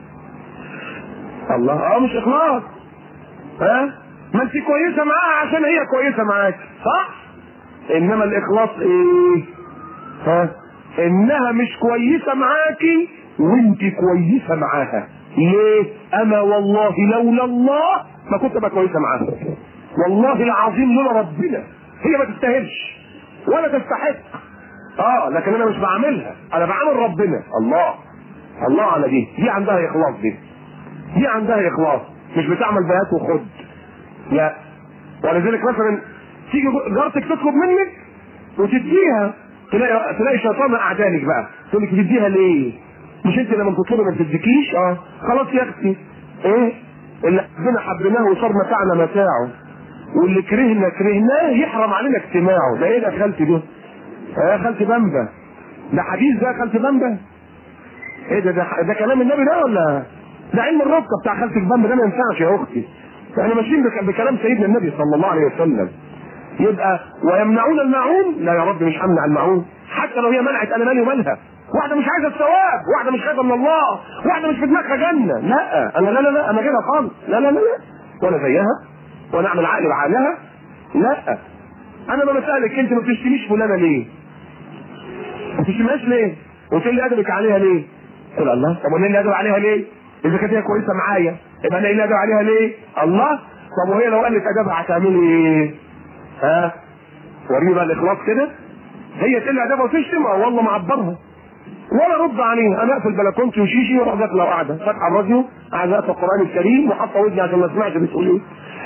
الله اه مش اخلاص ها ما انت كويسه معاها عشان هي كويسه معاك صح انما الاخلاص ايه ها انها مش كويسه معاكي وانت كويسه معاها ليه انا والله لولا الله ما كنت ابقى كويسه معاها والله العظيم لولا ربنا هي ما تستاهلش ولا تستحق اه لكن انا مش بعملها انا بعمل ربنا الله الله على دي دي عندها اخلاص دي دي عندها اخلاص مش بتعمل بيات وخد لا ولذلك مثلا تيجي جارتك تطلب منك وتديها تلاقي تلاقي شيطان اعدانك بقى تقول لك تديها ليه؟ مش انت لما بتطلبي ما بتديكيش؟ اه خلاص يا اختي ايه؟ اللي حبنا حبيناه وصار متاعنا متاعه واللي كرهنا كرهناه يحرم علينا اجتماعه ده ايه ده خالتي ده؟ يا خالتي بامبا ده حديث ده خالتي بامبا؟ ايه ده ده, ده كلام النبي ده ولا ده علم الربطه بتاع خالتك بامبا ده ما ينفعش يا اختي احنا ماشيين بك- بكلام سيدنا النبي صلى الله عليه وسلم يبقى ويمنعون الماعون لا يا رب مش همنع الماعون حتى لو هي منعت انا مالي ومالها واحده مش عايزه الثواب واحده مش خايفه من الله واحده مش في دماغها جنه لا انا لا لا لا انا كده خالص لا لا لا لا ولا زيها ولا اعمل عقل بعقلها لا انا ما بسالك انت ما بتشتميش فلانه ليه؟ ما بتشتمهاش ليه؟ وتقول لي ادبك عليها ليه؟ قول الله طب وانا اللي ادب عليها ليه؟ اذا كانت هي كويسه معايا يبقى انا اللي ادب عليها ليه؟ الله طب وهي لو قالت ادبها هتعملي ايه؟ ها؟ وريني بقى الاخلاص كده هي تقول لي ادبها وتشتم اه والله معبرها ولا رد عليها انا اقفل بلكونتي وشيشي واروح داخله وقاعده فاتحه الراديو قاعده اقرا القران الكريم وحاطه ودني عشان ما اسمعش بتقول ايه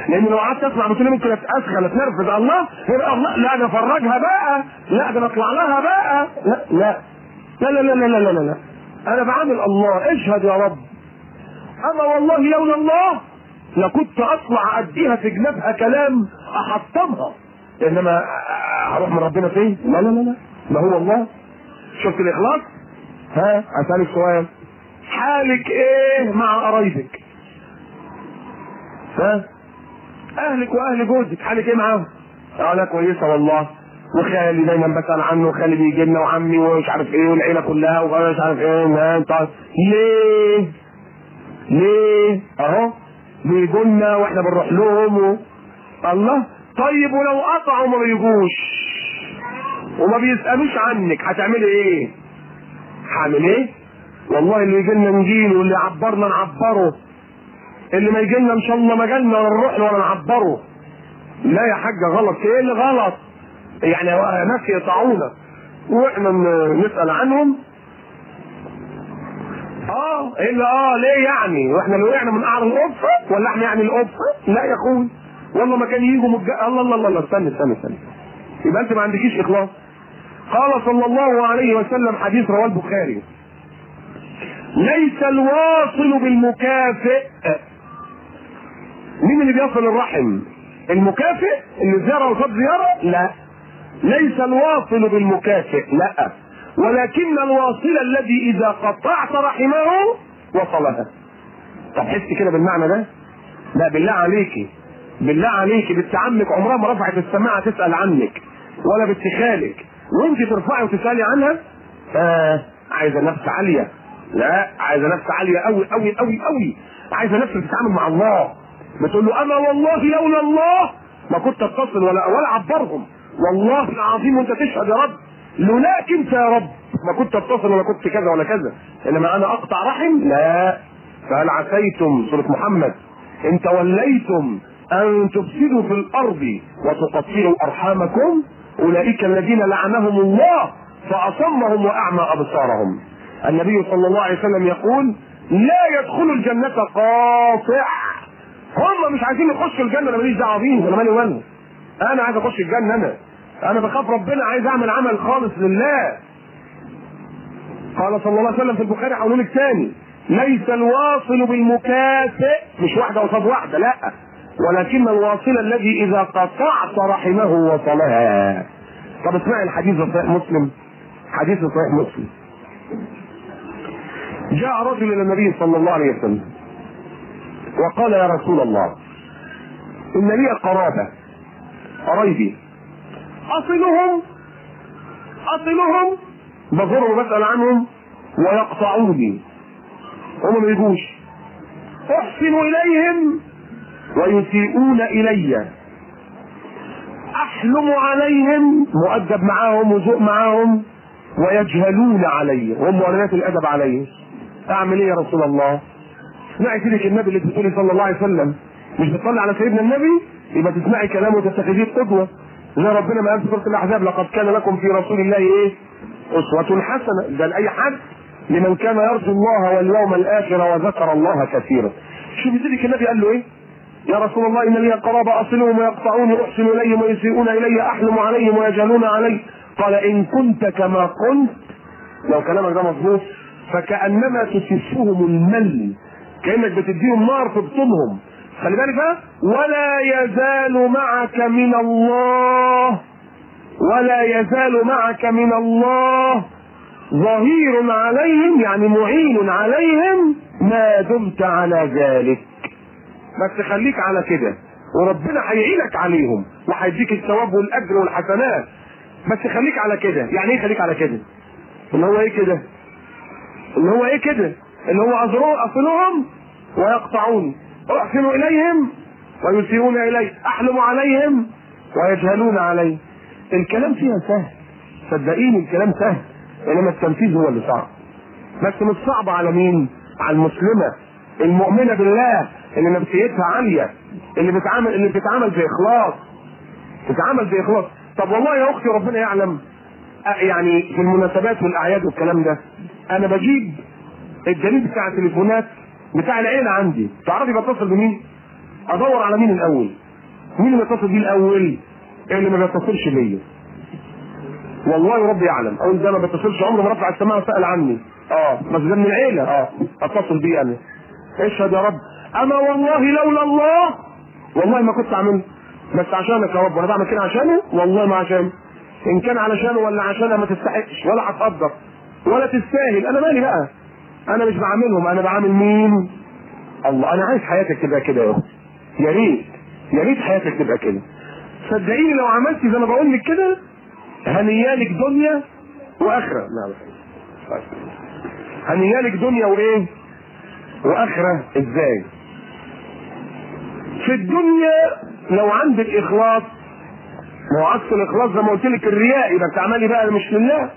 لان لو قعدت اسمع بتقول ممكن اتاسخن اتنرفز الله يبقى الله لا ده افرجها بقى لا ده اطلع لها بقى لا لا لا لا لا لا لا لا, لا. انا بعامل الله اشهد يا رب اما والله لولا الله لكنت اطلع اديها في جنبها كلام احطمها انما هروح من ربنا فين؟ لا لا لا لا ما هو الله شفت الاخلاص؟ ها اسالك سؤال حالك ايه مع قرايبك؟ ها؟ اهلك واهل جوزك حالك ايه معاهم؟ انا كويسه والله وخالي دايما بسال عنه وخالي بيجي لنا وعمي ومش عارف ايه والعيله كلها ومش عارف ايه ما انت ليه؟ ليه؟ اهو بيجوا لنا واحنا بنروح لهم و... الله طيب ولو قطعوا ما بيجوش وما بيسالوش عنك هتعملي ايه؟ هعمل ايه؟ والله اللي يجي لنا نجيله واللي يعبرنا نعبره اللي ما يجي لنا ان شاء الله ما جالنا ولا نروح له ولا نعبره لا يا حاجه غلط ايه اللي غلط؟ يعني ناس يقطعونا واحنا نسال عنهم اه ايه اللي اه ليه يعني واحنا لو وقعنا من قعر القبه ولا احنا يعني القبه لا يا اخوي والله ما كان يجوا مج... الله الله الله الله استنى استنى استنى يبقى انت ما عندكيش اخلاص قال صلى الله عليه وسلم حديث رواه البخاري ليس الواصل بالمكافئ مين اللي بيصل الرحم المكافئ اللي زياره وصاد زياره لا ليس الواصل بالمكافئ لا ولكن الواصل الذي اذا قطعت رحمه وصلها طب حس كده بالمعنى ده لا بالله عليكي بالله عليكي بنت عمك عمرها ما رفعت السماعه تسال عنك ولا بنت خالك وانت ترفعي وتسالي عنها آه عايزه نفس عاليه لا عايزه نفس عاليه قوي قوي قوي قوي عايزه نفس بتتعامل مع الله بتقول له اما والله لولا الله ما كنت اتصل ولا ولا اعبرهم والله العظيم وانت تشهد يا رب لولاك انت يا رب ما كنت اتصل ولا كنت كذا ولا كذا انما انا اقطع رحم لا فهل عسيتم سوره محمد ان توليتم ان تفسدوا في الارض وتقطعوا ارحامكم اولئك الذين لعنهم الله فاصمهم واعمى ابصارهم النبي صلى الله عليه وسلم يقول لا يدخل الجنة قاطع هم مش عايزين يخشوا الجنة انا ماليش دعوة بيهم انا مالي ومالهم انا عايز اخش الجنة انا انا بخاف ربنا عايز اعمل عمل خالص لله قال صلى الله عليه وسلم في البخاري هقول لك تاني ليس الواصل بالمكافئ مش واحدة قصاد واحدة لا ولكن الواصل الذي اذا قطعت رحمه وصلها طب اسمعي الحديث في صحيح مسلم حديث في صحيح مسلم جاء رجل الى النبي صلى الله عليه وسلم وقال يا رسول الله ان لي قرابه قرايبي اصلهم اصلهم بزورهم وبسال عنهم ويقطعوني هم ما يجوش احسن اليهم ويسيئون الي احلم عليهم مؤدب معاهم وذوق معاهم ويجهلون علي وهم معلنات الادب علي اعمل ايه يا رسول الله اسمعي سيدك النبي اللي بتقولي صلى الله عليه وسلم مش بتصلي على سيدنا النبي يبقى تسمعي كلامه وتتخذيه قدوه زي ربنا ما قال في سوره الاحزاب لقد كان لكم في رسول الله ايه اسوه حسنه ده لاي حد لمن كان يرجو الله واليوم الاخر وذكر الله كثيرا شوف سيدك النبي قال له ايه يا رسول الله ان لي قرابه اصلهم ويقطعوني احسن اليهم ويسيئون الي احلم عليهم ويجهلون علي قال ان كنت كما قلت لو كلامك ده مظبوط فكانما تسفهم المل كانك بتديهم نار في بطونهم خلي بالك بقى ولا يزال معك من الله ولا يزال معك من الله ظهير عليهم يعني معين عليهم ما دمت على ذلك بس خليك على كده وربنا هيعينك عليهم وهيديك الثواب والاجر والحسنات بس خليك على كده يعني ايه خليك على كده اللي هو ايه كده اللي هو ايه كده اللي هو أزروا أصلهم ويقطعون أحسن إليهم ويسيئون إلي أحلم عليهم ويجهلون علي الكلام فيها سهل صدقيني الكلام سهل انما التنفيذ هو اللي صعب بس مش صعب على مين على المسلمة المؤمنة بالله اللي نفسيتها عالية اللي بتعامل اللي بتتعامل بإخلاص بتتعامل بإخلاص طب والله يا أختي ربنا يعلم يعني في المناسبات والأعياد والكلام ده أنا بجيب الجريد بتاع التليفونات بتاع العيلة عندي تعرفي بتصل بمين؟ ادور على مين الاول مين اللي اتصل بيه الاول اللي ما بيتصلش بيا والله ربي يعلم اقول ده ما بيتصلش عمره ما رفع السماء وسال عني اه بس ده من العيله اه اتصل بيه انا اشهد يا رب اما والله لولا الله والله ما كنت اعمل بس عشانك يا رب وانا بعمل كده عشانه والله ما عشانه ان كان علشانه ولا عشانها ما تستحقش ولا هتقدر ولا تستاهل انا مالي بقى انا مش بعاملهم انا بعامل مين الله انا عايز حياتك تبقى كده يا اختي يا ريت يا ريت حياتك تبقى كده صدقيني لو عملتي زي ما بقول لك كده هنيالك دنيا واخره نعم هنيالك دنيا وايه واخره ازاي في الدنيا لو عندك اخلاص ما هو عكس الاخلاص زي ما قلت لك الرياء يبقى بتعملي بقى مش لله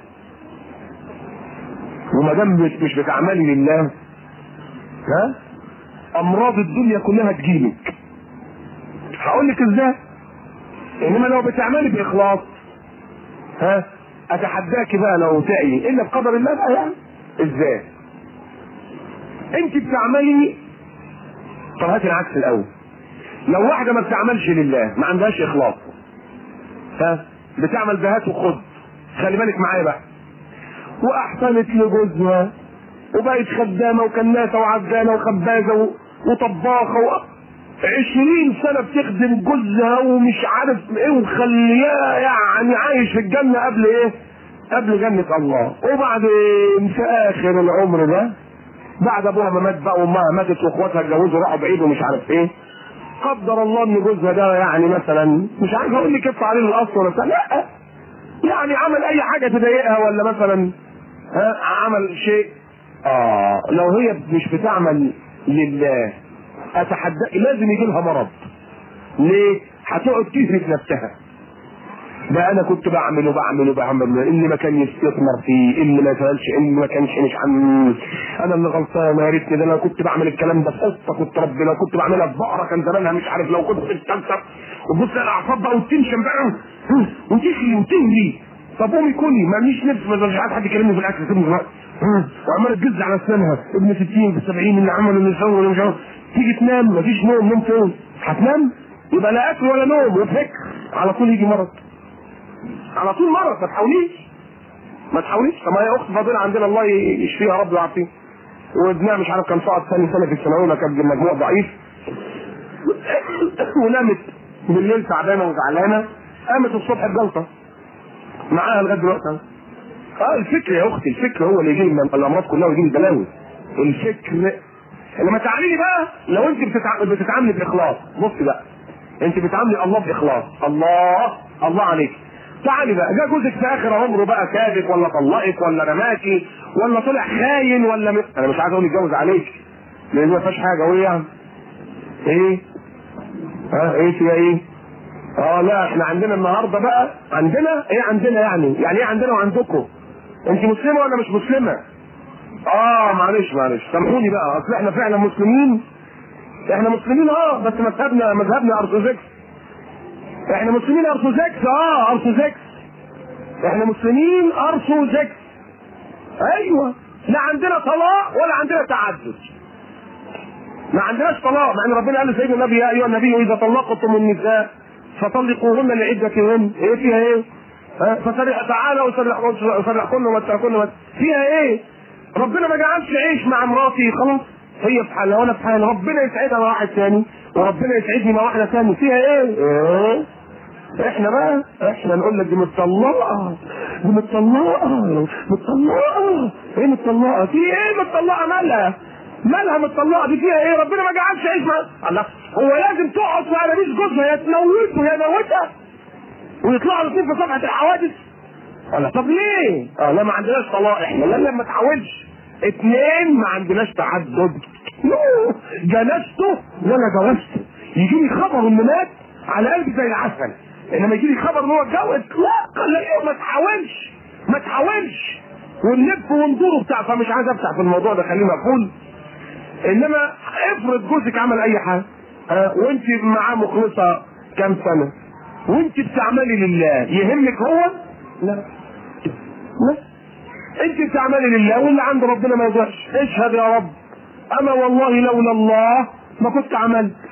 وما دام مش مش بتعملي لله ها امراض الدنيا كلها تجيلك هقول لك ازاي انما لو بتعملي باخلاص ها اتحداك بقى لو تعي الا بقدر الله بقى يعني ازاي انت بتعملي طب هاتي العكس الاول لو واحده ما بتعملش لله ما عندهاش اخلاص ها بتعمل بهات وخد خلي بالك معايا بقى واحسنت لجوزها وبقت خدامه وكناسه وعجانه وخبازه و- وطباخه و... عشرين سنة بتخدم جوزها ومش عارف ايه ومخلياه يعني عايش في الجنة قبل ايه؟ قبل جنة الله وبعدين في آخر العمر ده بعد ابوها ما مات بقى وامها ماتت واخواتها اتجوزوا راحوا بعيد ومش عارف ايه قدر الله ان جوزها ده يعني مثلا مش عارف اقول لك يدفع عليه الاصل ولا بتاع لا يعني عمل اي حاجه تضايقها ولا مثلا ها عمل شيء اه لو هي مش بتعمل لله اتحدى لازم يجي لها مرض ليه؟ هتقعد تهلك نفسها ده انا كنت بعمل وبعمل وبعمل اللي ما كان يستثمر فيه اللي ما كانش اللي ما كانش مش عن انا اللي غلطان يا ريتني ده انا كنت بعمل الكلام ده في قطه كنت ربي لو كنت بعملها في بقره كان زمانها مش عارف لو كنت بتستمتع وتبص الاعصاب بقى وتنشن بقى وتخلي وتهلي طب قومي كلي ماليش نفس ما مش عايز حد يكلمني في الاكل سيبني دلوقتي وعماله تجز على اسنانها ابن 60 في 70 اللي عمل اللي سوى اللي مش عارف تيجي تنام مفيش نوم نوم فين؟ هتنام يبقى لا اكل ولا نوم وفكر على طول يجي مرض على طول مرض ما تحاوليش ما تحاوليش طب ما هي اخت فاضله عندنا الله يشفيها رب ويعافيها وابنها مش عارف كان صعد ثاني سنه في الثانويه كان مجموع ضعيف ونامت بالليل تعبانه وزعلانه قامت الصبح بجلطه معاها لغايه دلوقتي اه الفكر يا اختي الفكر هو اللي يجيب الامراض كلها ويجيب البلاوي الفكر لما تعالي بقى لو انت بتتع... بتتعاملي باخلاص بصي بقى انت بتعاملي الله باخلاص الله الله عليك تعالي بقى جه جوزك في اخر عمره بقى كادك ولا طلقك ولا رماكي ولا طلع خاين ولا م... انا مش عايز اقول يتجوز عليك لان ما فيهاش حاجه وايه يعني؟ ايه؟ ها ايه فيها ايه؟ اه لا احنا عندنا النهارده بقى عندنا ايه عندنا يعني؟ يعني ايه عندنا وعندكم؟ انت مسلمه ولا مش مسلمه؟ اه معلش معلش سامحوني بقى اصل احنا فعلا مسلمين احنا مسلمين اه بس مذهبنا مذهبنا ارثوذكس احنا مسلمين ارثوذكس اه ارثوذكس احنا مسلمين ارثوذكس ايوه لا عندنا طلاق ولا عندنا تعدد ما عندناش طلاق مع ان ربنا قال لسيدنا النبي يا ايها النبي اذا طلقتم النساء فطلقوهن لعدتهن ايه فيها ايه؟ ها فسرح تعالى وسرحكن ومتعكن فيها ايه؟ ربنا ما جعلش عيش مع مراتي خلاص هي في حالها وانا في حالي ربنا يسعدها مع واحد ثاني وربنا يسعدني مع واحده ثانيه فيها ايه؟ ايه؟ احنا بقى احنا نقول لك دي متطلقه دي متطلقه متطلقه ايه متطلقه؟ في ايه متطلقه مالها؟ مالها متطلقه دي فيها ايه؟ ربنا ما جعلش عيش مع الله هو لازم تقعد في قرابيش جوزها يا تموته يا موتها ويطلعوا الاثنين في صفحه الحوادث ولا طب ليه؟ اه لا ما عندناش طلاق احنا لا لا ما تحاولش اتنين ما عندناش تعدد يوه، جلسته ولا جوزته يجي لي خبر انه مات على قلبي زي العسل انما يجي لي خبر ان هو اتجوز لا لا ايه ما تحاولش ما تحاولش ونلف وندور بتاع فمش عايز افتح في الموضوع ده خليه مقفول انما افرض جوزك عمل اي حاجه اه وانت معاه مخلصه كام سنه وانت بتعملي لله يهمك هو؟ لا لا انت بتعملي لله واللي عند ربنا ما يضيعش اشهد يا رب اما والله لولا الله ما كنت عملت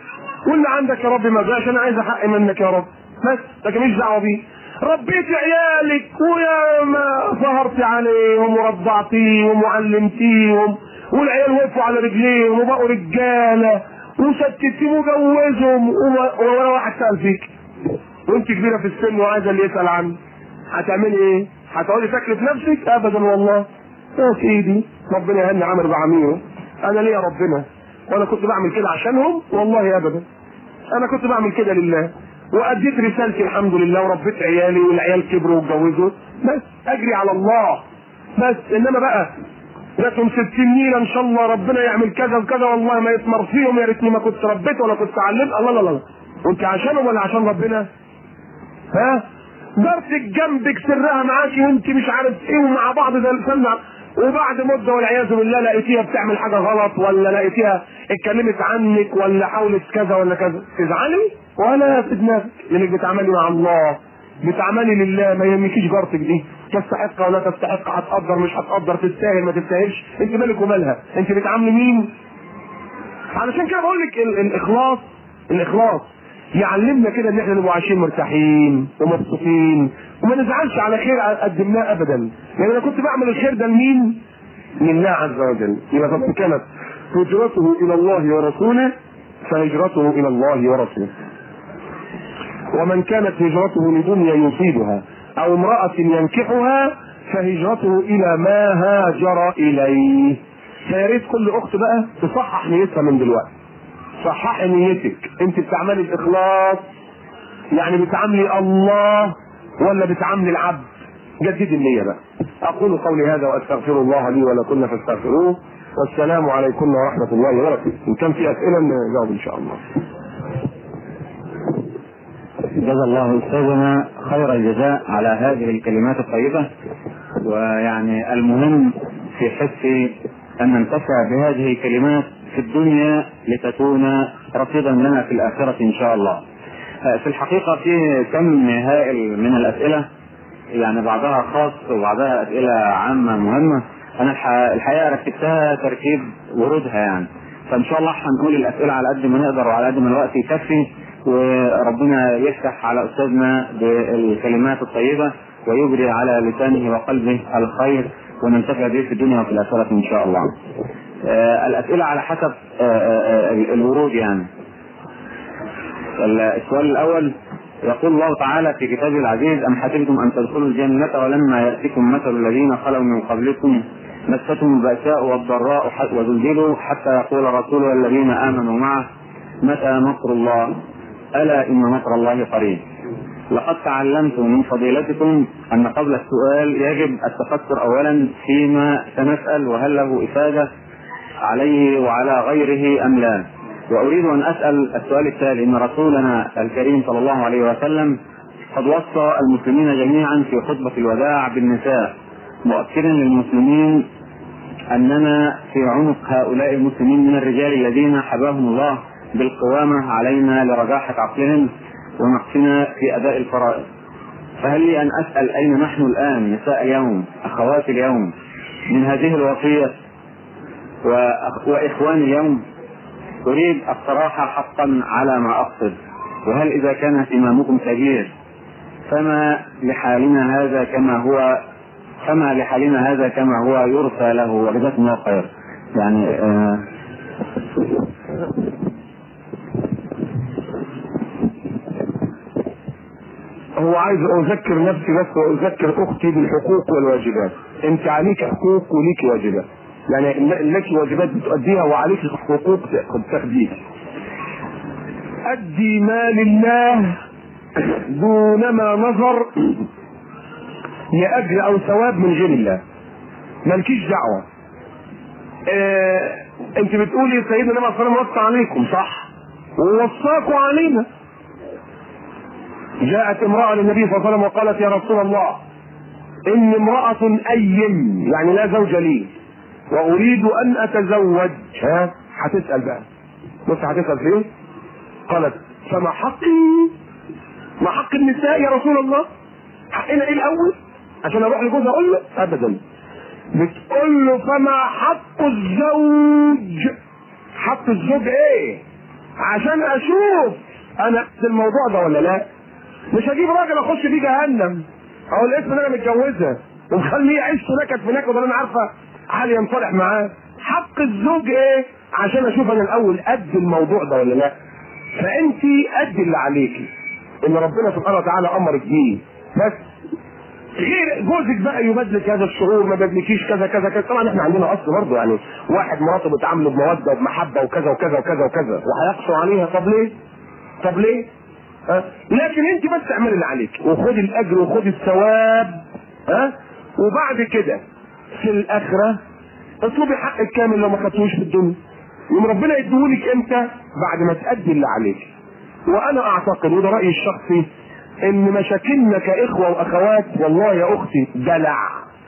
واللي عندك يا رب ما جاش انا عايز حق منك يا رب بس لكن مش دعوه بيه ربيت عيالك ويا ما سهرت عليهم ورضعتيهم وعلمتيهم والعيال وقفوا على رجليهم وبقوا رجاله وستتيهم وجوزهم ولا واحد سال فيك وانت كبيره في السن وعايزه اللي يسال عنك هتعملي ايه؟ هتقعدي تاكلي في نفسك؟ ابدا والله يا سيدي ربنا يهني عمرو بعميره انا ليا ربنا وانا كنت بعمل كده عشانهم والله ابدا انا كنت بعمل كده لله واديت رسالتي الحمد لله وربيت عيالي والعيال كبروا واتجوزوا بس اجري على الله بس انما بقى لكم ستين نيلة ان شاء الله ربنا يعمل كذا وكذا والله ما يثمر فيهم يا ريتني ما كنت ربيت ولا كنت علمت الله لا لا وانت عشانهم ولا عشان ربنا؟ ها؟ جارتك جنبك سرها معاكي وانت مش عارف ايه ومع بعض زي الفن وبعد مده والعياذ بالله لقيتيها بتعمل حاجه غلط ولا لقيتيها اتكلمت عنك ولا حاولت كذا ولا كذا تزعلي ولا في دماغك لانك بتعملي مع الله بتعملي لله ما يهمكيش جارتك دي تستحق ولا تستحق هتقدر مش هتقدر تستاهل ما تستاهلش انت مالك ومالها انت بتعاملي مين علشان كده بقول لك الاخلاص الاخلاص يعلمنا كده ان احنا نبقى عايشين مرتاحين ومبسوطين وما نزعلش على خير قدمناه ابدا لان انا كنت بعمل الخير ده لمين؟ لله عز وجل يبقى فمن كانت هجرته الى الله ورسوله فهجرته الى الله ورسوله ومن كانت هجرته لدنيا يصيبها او امرأة ينكحها فهجرته الى ما هاجر اليه فيا ريت كل اخت بقى تصحح نيتها من دلوقتي صححي نيتك انت بتعملي الاخلاص يعني بتعاملي الله ولا بتعاملي العبد جددي النية بقى اقول قولي هذا واستغفر الله لي ولكم فاستغفروه والسلام عليكم ورحمة الله وبركاته ان كان في اسئلة نجاوب ان شاء الله جزا الله استاذنا خير الجزاء على هذه الكلمات الطيبة ويعني المهم في حس ان ننتفع بهذه الكلمات في الدنيا لتكون رصيدا لنا في الآخرة إن شاء الله. في الحقيقة في كم هائل من الأسئلة يعني بعضها خاص وبعضها أسئلة عامة مهمة. أنا الحقيقة رتبتها ترتيب ورودها يعني. فإن شاء الله هنقول الأسئلة على قد ما نقدر وعلى قد ما الوقت يكفي وربنا يفتح على أستاذنا بالكلمات الطيبة ويجري على لسانه وقلبه الخير وننتفع به في الدنيا وفي الآخرة إن شاء الله. آه الأسئلة على حسب آه آه الورود يعني. السؤال الأول يقول الله تعالى في كتابه العزيز أم حسبتم أن تدخلوا الجنة ولما يأتكم مثل الذين خلوا من قبلكم مستهم البأساء والضراء وزلزلوا حتى يقول الرسول والذين آمنوا معه متى نصر الله ألا إن نصر الله قريب لقد تعلمت من فضيلتكم أن قبل السؤال يجب التفكر أولا فيما سنسأل وهل له إفادة عليه وعلى غيره أم لا وأريد أن أسأل السؤال التالي إن رسولنا الكريم صلى الله عليه وسلم قد وصى المسلمين جميعا في خطبة الوداع بالنساء مؤكدا للمسلمين أننا في عنق هؤلاء المسلمين من الرجال الذين حباهم الله بالقوامة علينا لرجاحة عقلهم ونقصنا في أداء الفرائض فهل لي أن أسأل أين نحن الآن نساء اليوم أخوات اليوم من هذه الوصية وإخوان اليوم أريد الصراحة حقا على ما أقصد وهل إذا كان اهتمامكم كبير فما لحالنا هذا كما هو فما لحالنا هذا كما هو يرثى له وجزاكم الله خير يعني آه هو عايز اذكر نفسي بس واذكر اختي بالحقوق والواجبات انت عليك حقوق وليك واجبات يعني لك واجبات بتؤديها وعليك حقوق تاخديها ادي ما لله دون ما نظر لاجر او ثواب من غير الله مالكيش دعوه اه انت بتقولي سيدنا النبي صلى الله عليه وسلم وصى عليكم صح ووصاكم علينا جاءت امرأة للنبي صلى الله عليه وسلم وقالت يا رسول الله إني امرأة أيم يعني لا زوج لي وأريد أن أتزوج ها هتسأل بقى بص هتسأل في إيه؟ قالت فما حقي ما حق النساء يا رسول الله حقنا إيه الأول عشان أروح لجوزها أقول له أبدا بتقول له فما حق الزوج حق الزوج إيه عشان اشوف انا قد الموضوع ده ولا لا مش هجيب راجل اخش بيه جهنم اقول الاسم ده انا متجوزها ومخليه يعيش في نكد في نكد وانا عارفه حالي ينصلح معاه حق الزوج ايه عشان اشوف انا الاول قد الموضوع ده ولا لا فانت قد اللي عليكي ان ربنا سبحانه وتعالى امرك بيه بس غير جوزك بقى يبادلك هذا الشعور ما بادلكيش كذا كذا كذا طبعا احنا عندنا اصل برضه يعني واحد مراته بتعامله بموده وبمحبه وكذا وكذا وكذا وكذا وهيقسو عليها طب ليه؟ طب ليه؟ ها؟ لكن انت بس اعملي اللي عليك وخدي الاجر وخدي الثواب ها وبعد كده في الاخره اطلبي حقك كامل لو ما خدتوش في الدنيا يوم ربنا يديهولك امتى؟ بعد ما تأدي اللي عليك وانا اعتقد وده رايي الشخصي ان مشاكلنا كاخوه واخوات والله يا اختي دلع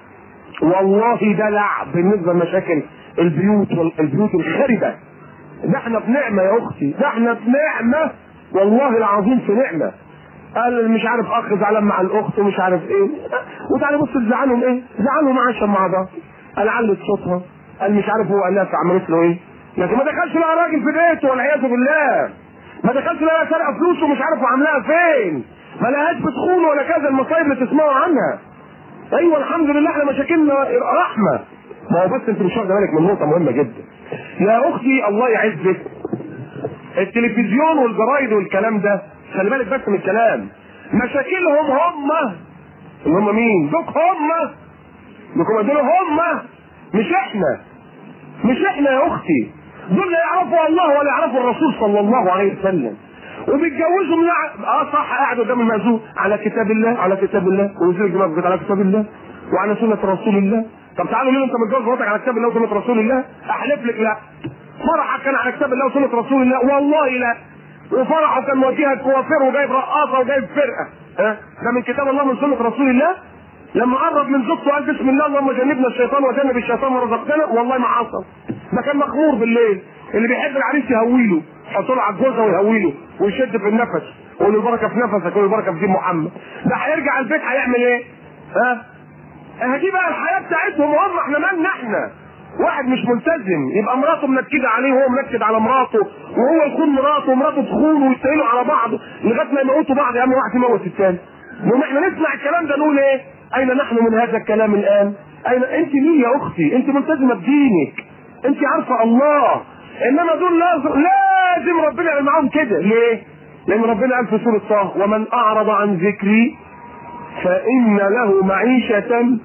والله دلع بالنسبه لمشاكل البيوت والبيوت الخربه ده احنا في نعمه يا اختي ده احنا في نعمه والله العظيم في نعمه قال مش عارف اخ زعلان مع الاخت ومش عارف ايه وتعالى بص زعلهم ايه زعلهم عشان مع بعض قال علت صوتها قال مش عارف هو قال لها عملت له ايه لكن ما دخلش لها راجل في بيته والعياذ بالله ما دخلش لها سرقه فلوسه ومش عارف عاملاها فين ما لهاش بتخون ولا كذا المصايب اللي تسمعوا عنها ايوه الحمد لله احنا مشاكلنا رحمه ما هو بس انت مش واخده بالك من نقطه مهمه جدا يا اختي الله يعزك التلفزيون والجرايد والكلام ده خلي بالك بس من الكلام مشاكلهم هم اللي هم مين؟ دوك هم دوك دول هم مش احنا مش احنا يا اختي دول لا يعرفوا الله ولا يعرفوا الرسول صلى الله عليه وسلم وبيتجوزوا من اه صح قاعد قدام المأذون على كتاب الله على كتاب الله ووزير الجماعة على كتاب الله وعلى سنة رسول الله طب تعالوا ليه انت متجوز مراتك على كتاب الله وسنة رسول الله احلف لك لا فرحك كان على كتاب الله وسنة رسول الله والله لا وفرحه كان موديها كوافير وجايب رقاصة وجايب فرقة ها ده من كتاب الله من سنة رسول الله لما قرب من زوجته قال بسم الله اللهم جنبنا الشيطان وجنب الشيطان ورزقنا والله ما حصل ده كان مخمور بالليل اللي بيحب العريس يهويله يحط له على الجوزه ويهويله ويشد في النفس ويقول له البركه في نفسك ويقول البركه في دين محمد ده هيرجع البيت هيعمل ايه؟ ها؟ دي بقى الحياه بتاعتهم هم احنا مالنا احنا واحد مش ملتزم يبقى مراته منكده عليه وهو منكد على مراته وهو يخون مراته ومراته تخونه ويستهينوا على بعض لغايه ما يموتوا بعض يا عم واحد يموت الثاني المهم احنا نسمع الكلام ده نقول ايه؟ اين نحن من هذا الكلام الان؟ اين انت مين يا اختي؟ انت ملتزمه بدينك انت عارفه الله انما دول لازم لازم ربنا يعمل معاهم كده ليه؟ لان ربنا قال في سوره طه ومن اعرض عن ذكري فان له معيشه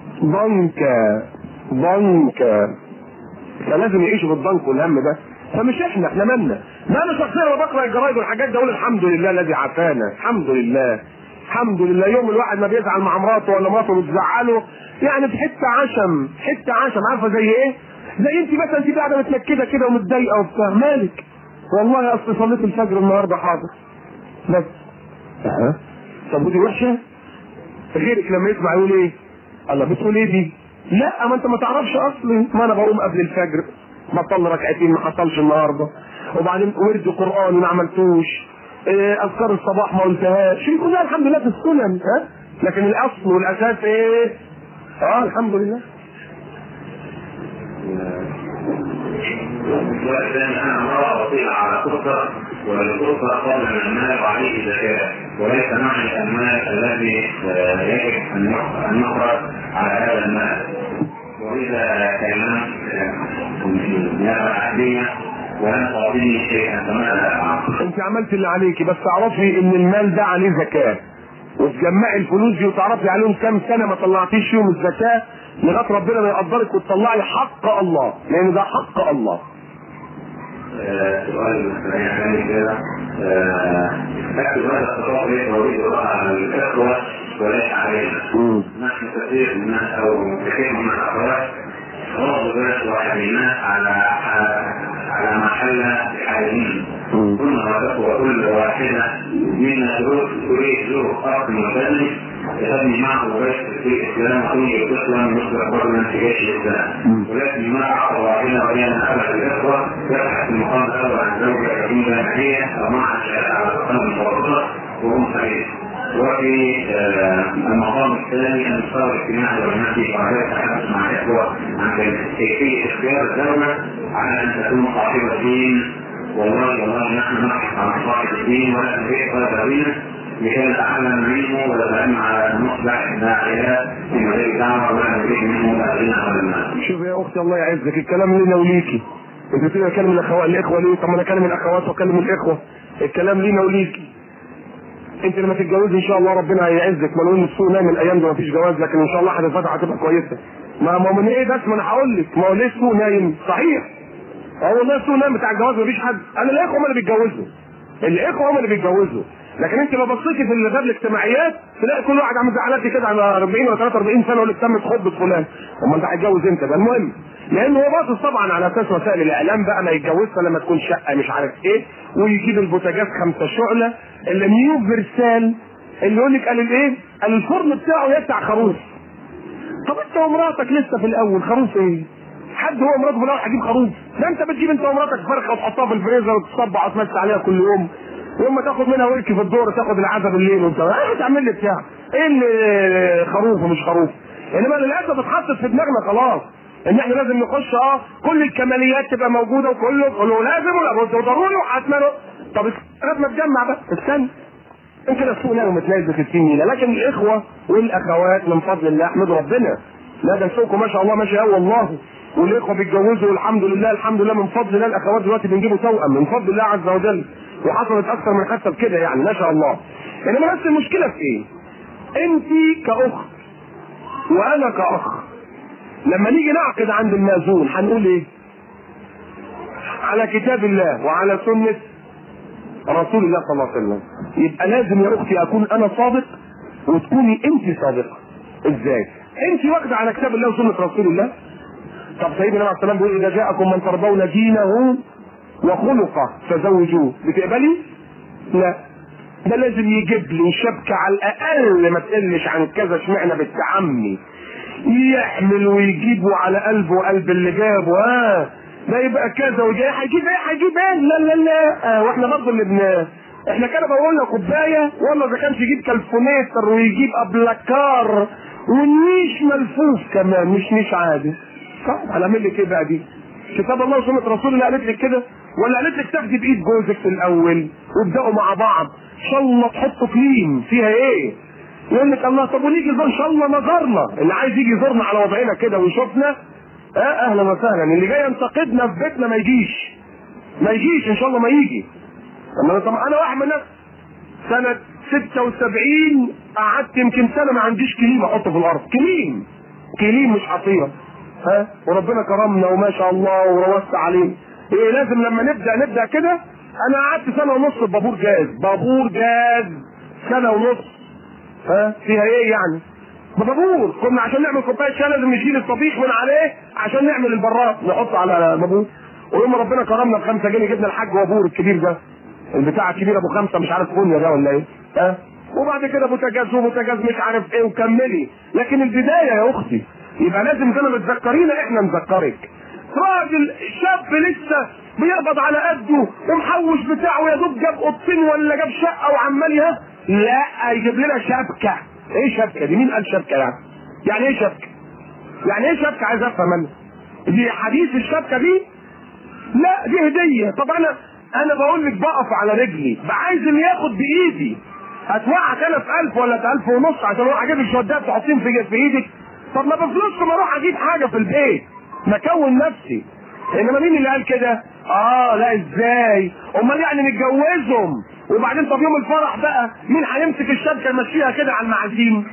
ضنكا ضنكا فلازم يعيشوا في الضنك والهم ده فمش احنا احنا مالنا ما انا شخصيا لما بقرا الجرايد والحاجات دي اقول الحمد لله الذي عافانا الحمد لله الحمد لله يوم الواحد ما بيزعل مع مراته ولا مراته بتزعله يعني في حته عشم حته عشم عارفه زي ايه؟ زي انت مثلا انت قاعده متنكده كده ومتضايقه وبتاع مالك؟ والله اصل صليت الفجر النهارده حاضر بس اه طب ودي وحشه؟ غيرك لما يسمع يقول ايه؟ الله بتقول ايه دي؟ لا ما انت ما تعرفش اصلي ما انا بقوم قبل الفجر بصلي ركعتين ما حصلش النهارده وبعدين ورد قران ما عملتوش إيه اذكار الصباح ما قلتهاش كلها الحمد لله في السنن ها لكن الاصل والاساس ايه؟ اه الحمد لله والثاني انا امراه وصيله على قصه وللقصه قبل من المال وعليه زكاه وليس معنى المال الذي يجب ان يخرج على هذا المال واذا كلمات نيابه عاديه ولم تعطيني شيئا فماذا افعل؟ انت عملت اللي عليكي بس تعرفي ان المال ده عليه زكاه وتجمعي الفلوس دي وتعرفي عليهم كام سنه ما طلعتيش فيهم الزكاه لغايه ربنا ما يقدرك وتطلعي حق الله لان ده حق الله سؤال يعني كده اكتب هذا الخطاب ليس اريد على الاخوه وليس علينا نحن كثير من الناس او كثير من الاخوات غضوا ذات وحدينا على على ما حل بحالهم ثم وتقوى كل واحده منا ظروف تريد ظروف اخر مكلف يبني معه بيت في الاسلام ويجي طفلا يصبح رجلا في جيش الاسلام ولكن ما عقل واحده وهي من احد الاخوه يبحث المقام الاول عن زوجه تكون جامعيه او مع الشهاده على الاقل المتوسطه وهم خليل وفي المقام الثاني المستوى الاجتماعي والنفسي وعليه التحدث مع الاخوه عن كيفيه اختيار الزوجه على ان تكون صاحبه دين والله والله نحن نحن عن صاحب الدين ولا نبيع ولا تأويل لكي نتعلم منه ونتعلم على مصلح داعيات في مجال الدعوة ولا نبيع منه تأويل على الناس. شوف يا اختي الله يعزك الكلام لينا وليكي انت بتقول اكلم الاخوات الاخوه ليه طب ما انا اكلم الاخوات واكلم الاخوه الكلام لينا وليكي انت لما تتجوزي ان شاء الله ربنا هيعزك ما نقول السوق نايم الايام دي مفيش جواز لكن ان شاء الله هتتفتح هتبقى كويسه ما ما من ايه بس ما انا هقول لك ما هو ليه السوق نايم صحيح اه والله السوق نايم بتاع الجواز مفيش حد انا الاخوه هم اللي بيتجوزوا الاخوه هم اللي بيتجوزوا لكن انت لو بصيتي في باب الاجتماعيات تلاقي كل واحد عامل زعلاتي كده على 40 ولا 43 سنه يقول لك تمت خطبه فلان امال انت هتتجوز امتى ده المهم لان هو باصص طبعا على اساس وسائل الاعلام بقى ما يتجوزش لما تكون شقه مش عارف ايه ويجيب البوتاجاز خمسه شعله اليونيفرسال اللي يقول لك قال الايه؟ قال الفرن بتاعه يسع خروف طب انت ومراتك لسه في الاول خروف ايه؟ حد هو ومراته في الاول هيجيب خروف ده انت بتجيب انت ومراتك فرخه وتحطها في الفريزر وتصبع وتمسح عليها كل يوم يوم ما تاخد منها ورك في الدور تاخد العزا بالليل وانت ايه هتعمل لي بتاع ايه اللي خروف ومش خروف انما للاسف اتحطت في دماغنا خلاص ان احنا لازم نخش اه كل الكماليات تبقى موجوده وكله كله لازم ولا بد وضروري وحتما طب لغايه ما تجمع بقى استنى يمكن السوق ناوي متنازل ب 60 ميله لكن الاخوه والاخوات من فضل الله احمدوا ربنا لا ده سوقكم ما شاء الله ماشي قوي والله والاخوه بيتجوزوا والحمد لله الحمد لله من فضل الله الاخوات دلوقتي بنجيبوا توأم من فضل الله عز وجل وحصلت اكثر من حادثه بكده يعني ما شاء الله انما بس المشكله في ايه؟ انت كاخت وانا كاخ لما نيجي نعقد عند المأذون هنقول ايه؟ على كتاب الله وعلى سنه رسول الله صلى الله عليه وسلم يبقى لازم يا اختي اكون انا صادق وتكوني انت صادقه ازاي؟ انت واخده على كتاب الله وسنه رسول الله طب سيدنا عليه السلام بيقول اذا جاءكم من ترضون دينه وخلقه فزوجوه بتقبلي؟ لا ده لازم يجيب لي شبكه على الاقل ما تقلش عن كذا اشمعنى بنت عمي يحمل ويجيبه على قلبه وقلب اللي جابه ها ده يبقى كذا وجاي هيجيب ايه هيجيب ايه لا لا لا آه واحنا برضه اللي بن احنا كده بقول لك كوبايه ولا اذا كانش يجيب كالفونيتر ويجيب ابلاكار والنيش ملفوف كمان مش نيش عادي صعب هنعمل لك ايه بقى دي؟ كتاب الله وسنه رسول الله قالت لك كده ولا قالت لك تاخدي بايد جوزك في الاول وابداوا مع بعض ان شاء الله تحطوا كليم فيها ايه؟ يقول لك الله طب ونيجي ان شاء الله نظرنا اللي عايز يجي يزورنا على وضعنا كده ويشوفنا اه اهلا وسهلا اللي جاي ينتقدنا في بيتنا ما يجيش ما يجيش ان شاء الله ما يجي طب طب انا واحد من الناس سنة 76 قعدت يمكن سنة ما عنديش كليم احطه في الارض كليم كليم مش حصيرة ها وربنا كرمنا وما شاء الله وروست عليه ايه لازم لما نبدا نبدا كده انا قعدت سنة ونص في بابور جاز بابور جاز سنة ونص ها فيها ايه يعني بابور كنا عشان نعمل كوبايه شاي لازم نشيل الطبيخ من عليه عشان نعمل البراد نحطه على بابور ويوم ربنا كرمنا بخمسة جنيه جبنا الحاج وابور الكبير ده البتاع الكبير ابو خمسه مش عارف كونيا ده ولا ايه ها وبعد كده بوتاجاز وبوتاجاز مش عارف ايه وكملي لكن البدايه يا اختي يبقى لازم زي ما بتذكرينا احنا نذكرك راجل شاب لسه بيقبض على قده ومحوش بتاعه يا دوب جاب اوضتين ولا جاب شقه وعمال ها لا يجيب لنا شبكه ايه شبكه دي مين قال شبكه يعني يعني ايه شبكه يعني ايه شبكه عايز افهم انا دي حديث الشبكه دي لا دي هديه طب انا انا بقول لك بقف على رجلي عايز اللي ياخد بايدي هتوقعك انا في ألف ولا في ألف ونص عشان اروح اجيب الشدات تحطين في في ايدك طب ما بفلوسكم اروح اجيب حاجه في البيت ما اكون نفسي انما مين اللي قال كده؟ اه لا ازاي؟ امال يعني نتجوزهم وبعدين طب يوم الفرح بقى مين هيمسك الشبكه يمشيها كده على المعازيم؟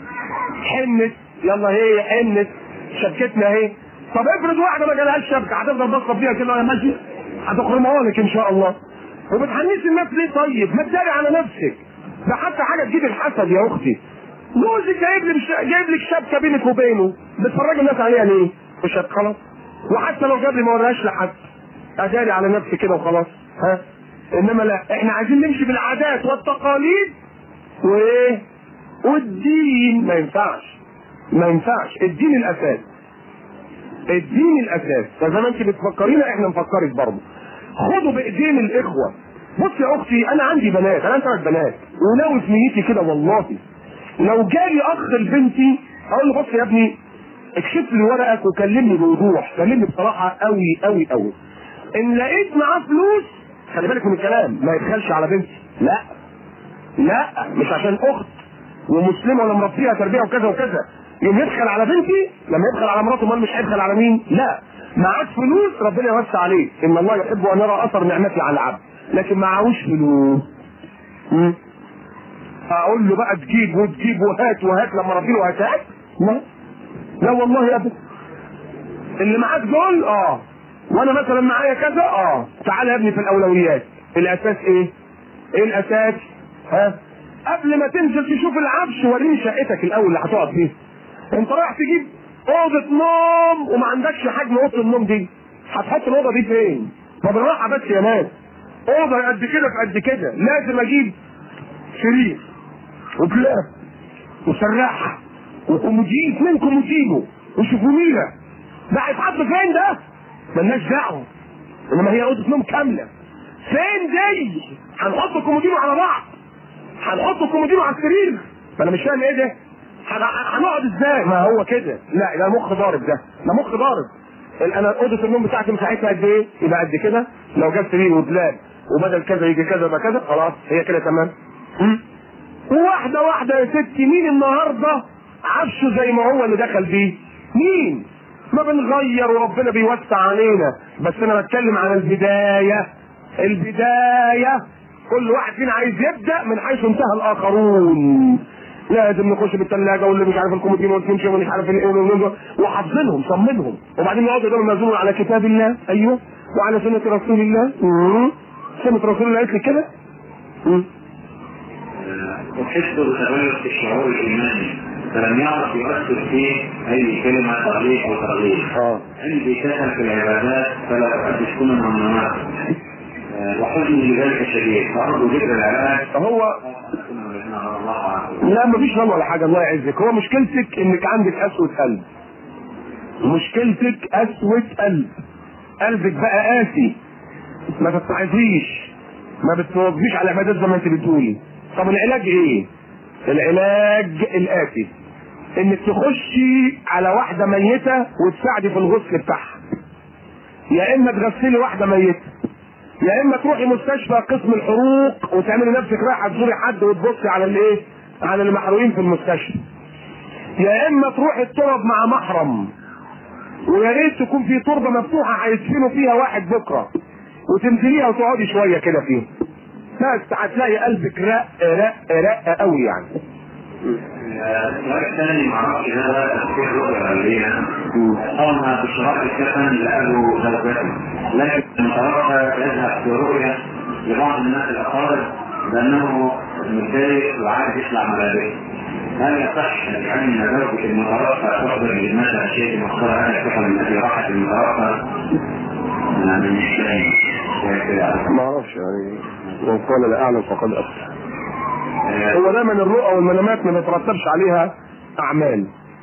حنت يلا هي حنت شبكتنا اهي طب افرض واحده ما جالهاش شبكه هتفضل باصه فيها كده وهي ماشيه هتخرمها لك ان شاء الله وبتحنيش الناس ليه طيب؟ ما تداري على نفسك ده حتى حاجه تجيب الحسد يا اختي جوزك جايب لي جايب لك شبكه بينك وبينه بتفرجي الناس عليها ليه؟ مش خلاص وحتى لو جاب لي ما وريهاش لحد اداري على نفسي كده وخلاص ها انما لا احنا عايزين نمشي بالعادات والتقاليد وايه والدين ما ينفعش ما ينفعش الدين الاساس الدين الاساس فزي ما انت بتفكرينا احنا نفكرك برضه خدوا بايدين الاخوه بص يا اختي انا عندي بنات انا ثلاث بنات وناوي في نيتي كده والله لو جالي اخ لبنتي اقول له بص يا ابني اكشف لي ورقك وكلمني بوضوح كلمني بصراحه قوي قوي قوي ان لقيت معاه فلوس خلي بالك من الكلام ما يدخلش على بنتي لا لا مش عشان اخت ومسلمه ولا مربيها تربيه وكذا وكذا يوم يدخل على بنتي لما يدخل على مراته امال مش هيدخل على مين؟ لا معاك فلوس ربنا يوسع عليه ان الله يحب ان يرى اثر نعمتي على العبد لكن معهوش فلوس م? اقول له بقى تجيب وتجيب وهات وهات لما ربنا هات هات لا لا والله يا ابني اللي معاك دول اه وانا مثلا معايا كذا اه تعالى يا ابني في الاولويات الاساس ايه؟ ايه الاساس؟ ها؟ قبل ما تنزل تشوف العفش وريني شقتك الاول اللي هتقعد فيها. انت رايح تجيب اوضه نوم وما عندكش حجم اوضه النوم دي. هتحط الاوضه دي فين؟ ما بالراحه بس يا ناس. اوضه قد كده في قد كده، لازم اجيب سرير وكلاب وسراحه وكومودين اثنين كومودينو وشوفونيره ده هيتحط فين ده؟ ملناش دعوه انما هي اوضه نوم كامله فين دي؟ هنحط كومودينو على بعض هنحط كومودينو على السرير ما انا مش فاهم ايه ده هن- هنقعد ازاي؟ ما هو كده لا ده مخ ضارب ده ده مخ ضارب ال- انا اوضه النوم بتاعتي مساحتها قد ايه؟ يبقى قد كده لو جاب سرير ودلاب وبدل كذا يجي كذا يبقى كذا خلاص هي كده تمام م? واحدة واحدة يا ستي مين النهاردة عفشه زي ما هو اللي دخل بيه مين ما بنغير وربنا بيوسع علينا بس انا بتكلم عن البداية البداية كل واحد فينا عايز يبدأ من حيث انتهى الآخرون لازم نخش بالثلاجة واللي مش عارف الكومودين والتمشي ومش عارف الايه واللي- وحافظينهم صممهم وبعدين يقعدوا قدام المأذون على كتاب الله ايوه وعلى سنة رسول الله مم. سنة رسول الله قالت لي كده مم. وحس بتغير في الشعور الايماني فلم يعرف يؤثر فيه اي كلمه تغليق او تغليق اه عندي كسل في العبادات فلا اؤدي سنن المنامات وحزني لذلك شديد فارجو ذكر العلاج فهو السنن التي نهى الله عنها لا مفيش نوم ولا حاجه الله يعزك هو مشكلتك انك عندك قسوه قلب مشكلتك قسوه قلب قلبك بقى قاسي ما تتعظيش ما بتواظبيش على العبادات زي ما انت بتقولي طب العلاج ايه العلاج الاتي انك تخشي على واحده ميته وتساعدي في الغسل بتاعها يا اما تغسلي واحده ميته يا اما تروحي مستشفى قسم الحروق وتعملي نفسك رايحه تزوري حد وتبصي على الايه؟ على المحروقين في المستشفى. يا اما تروحي الترب مع محرم ويا ريت تكون في تربه مفتوحه هيدفنوا فيها واحد بكره وتنزليها وتقعدي شويه كده فيها. بس هتلاقي قلبك رق رق رق قوي يعني. السؤال الثاني ما اعرفش هذا تفسير رؤيا غالبية قام بشراء الكفن لأبو زوجته لكن المتوفى يذهب في رؤيا لبعض الناس الأقارب بأنه متضايق وعايز يخلع ملابسه هل يصح أن زوجة المتوفى تخبر بالمثل الشيء المختار هذا الكفن الذي راحت المتوفى يعني مش فاهم ما اعرفش يعني من قال لا اعلم فقد افتى. هو دايما الرؤى والمنامات ما بيترتبش عليها اعمال.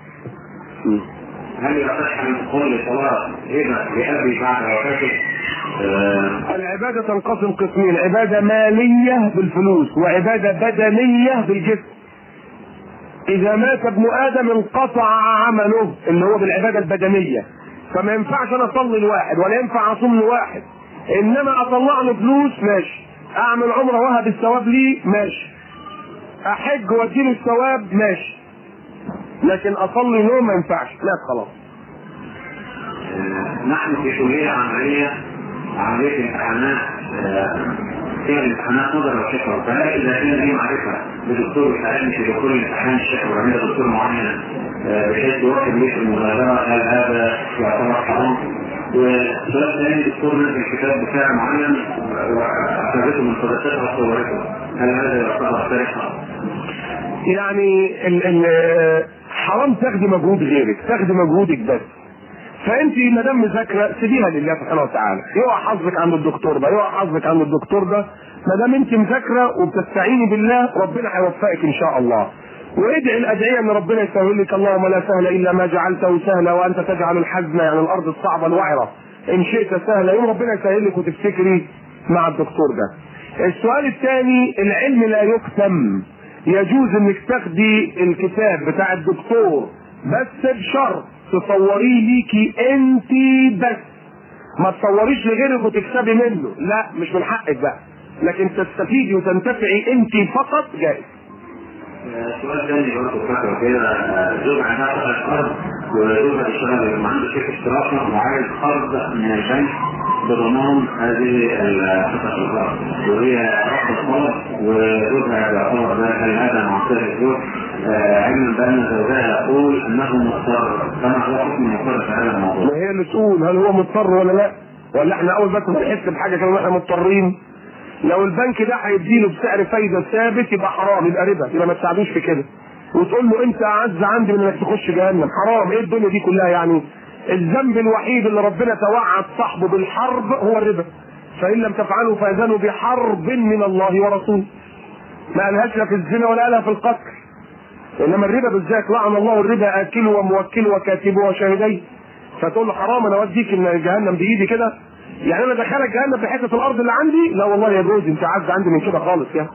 هل يصح أن تقول لصلاة هبة لأبي بعد وفاته آه، العبادة تنقسم قسمين عبادة مالية بالفلوس وعبادة بدنية بالجسم إذا مات ابن آدم انقطع عمله اللي هو بالعبادة البدنية فما ينفعش أنا أصلي لواحد ولا ينفع أصوم لواحد إنما أطلع له فلوس ماشي أعمل عمرة وأهب الثواب لي ماشي أحج وأديله الثواب ماشي لكن أصلي له ما ينفعش لا خلاص آه، نحن في كلية عملية عملية امتحانات آه، فيها الامتحانات نظر وشكوى فهل إذا كان لي معرفة بدكتور يساعدني في دخول الامتحان الشكوى عند دكتور معين آه، بحيث يوفر لي في المغادرة هل هذا يعتبر حرام؟ والسؤال الثاني دكتور نزل كتاب بتاع معين واخذته من صداقته وصورته هل هذا يعتبر سرقة؟ يعني ال ال حرام تاخدي مجهود غيرك تاخدي مجهودك بس فانت ما دام مذاكره سيبيها لله سبحانه وتعالى يقع حظك عند الدكتور ده يقع حظك عند الدكتور ده ما دام انت مذاكره وبتستعيني بالله ربنا هيوفقك ان شاء الله وادعي الادعيه ان ربنا يسهل لك اللهم لا سهل الا ما جعلته سهلا وانت تجعل الحزن يعني الارض الصعبه الوعره ان شئت سهلا يوم ربنا يسهل لك وتفتكري مع الدكتور ده السؤال الثاني العلم لا يكتم يجوز انك تاخدي الكتاب بتاع الدكتور بس بشرط تصوريه ليكي انت بس ما تصوريش لغيرك وتكسبي منه لا مش من حقك بقى لكن تستفيدي وتنتفعي انت فقط جائز سؤال تاني برضه فاكر كده زوج عندها قطعة أرض وزوجها بيشتغل ما عنده شركة استراحة وعايز قرض من البنك بضمان هذه القطعة الأرض وهي رفض طلب وزوجها يعتبر ده هل هذا معصية الزوج علما بأن زوجها يقول أنه مضطر فما هو حكم المضطر في هذا الموضوع؟ ما هي اللي تقول هل هو مضطر ولا لا ولا احنا اول بس ما نحس بحاجه كمان احنا مضطرين لو البنك ده هيديله بسعر فايده ثابت يبقى حرام يبقى ربا يبقى ما تساعدوش في كده وتقول له انت اعز عندي من انك تخش جهنم حرام ايه الدنيا دي كلها يعني الذنب الوحيد اللي ربنا توعد صاحبه بالحرب هو الربا فان لم تفعلوا فاذنوا بحرب من الله ورسوله ما قالهاش لا في الزنا ولا قالها في القتل انما الربا بالذات لعن الله الربا اكله وموكله وكاتبه وشاهديه فتقول له حرام انا اوديك ان جهنم بايدي كده يعني انا دخلك جهنم في حته الارض اللي عندي لا والله يا جوزي انت عز عندي من كده خالص يا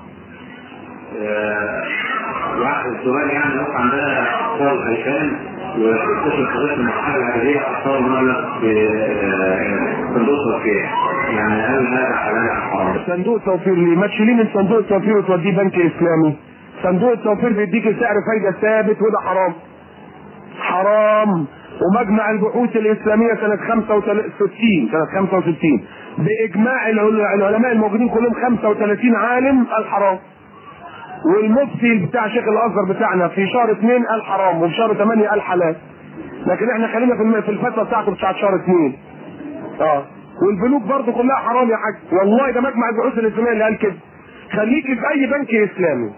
السؤال يعني لو عندها اطفال هيكان وتصل في المرحله العاديه اطفال مبلغ في صندوق توفير يعني هل هذا حلال ام حرام؟ صندوق توفير ليه؟ ما تشيليه من صندوق التوفير وتوديه بنك اسلامي صندوق التوفير بيديك سعر فايده ثابت وده حرام حرام ومجمع البحوث الاسلاميه سنه 65 سنه 65 باجماع العلماء الموجودين كلهم 35 عالم الحرام والمفتي بتاع شيخ الازهر بتاعنا في شهر اثنين قال حرام وفي شهر ثمانية قال حلال لكن احنا خلينا في في الفتره بتاعته بتاعت شهر اثنين اه والبنوك برضه كلها حرام يا حاج والله ده مجمع البحوث الاسلاميه اللي قال كده خليكي في اي بنك اسلامي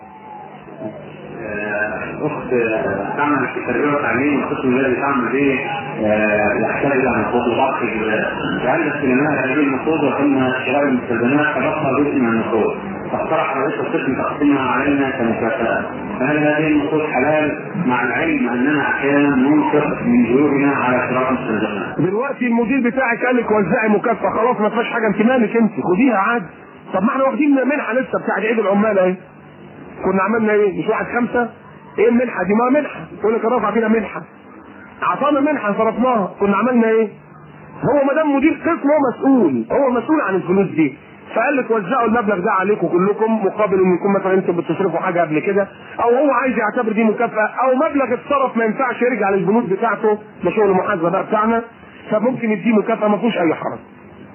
اخت تعمل في التربيه والتعليم القسم الذي تعمل به يحتاج الى نقود وضغط وعند استلمها هذه النقود وتم شراء المستلزمات تبقى جزء من النقود فاقترح رئيس القسم تقسيمها علينا كمكافاه فهل هذه النقود حلال مع العلم اننا احيانا ننفق من جيوبنا على شراء المستلزمات؟ دلوقتي المدير بتاعك قال لك وزعي مكافاه خلاص ما فيهاش حاجه انت مالك انت خديها عادي طب ما احنا واخدين منحه لسه بتاعت عيد العمال اهي كنا عملنا ايه؟ مش واحد خمسه؟ ايه المنحه دي؟ ما منحه يقول لك رفع فينا منحه اعطانا منحه صرفناها كنا عملنا ايه؟ هو ما دام مدير قسم هو مسؤول هو مسؤول عن الفلوس دي فقال لك وزعوا المبلغ ده عليكم كلكم مقابل ان يكون مثلا انتم بتصرفوا حاجه قبل كده او هو عايز يعتبر دي مكافاه او مبلغ اتصرف ما ينفعش يرجع للبنوك بتاعته ده شغل المحاسبه بقى بتاعنا فممكن يديه مكافاه ما فيهوش اي حرج.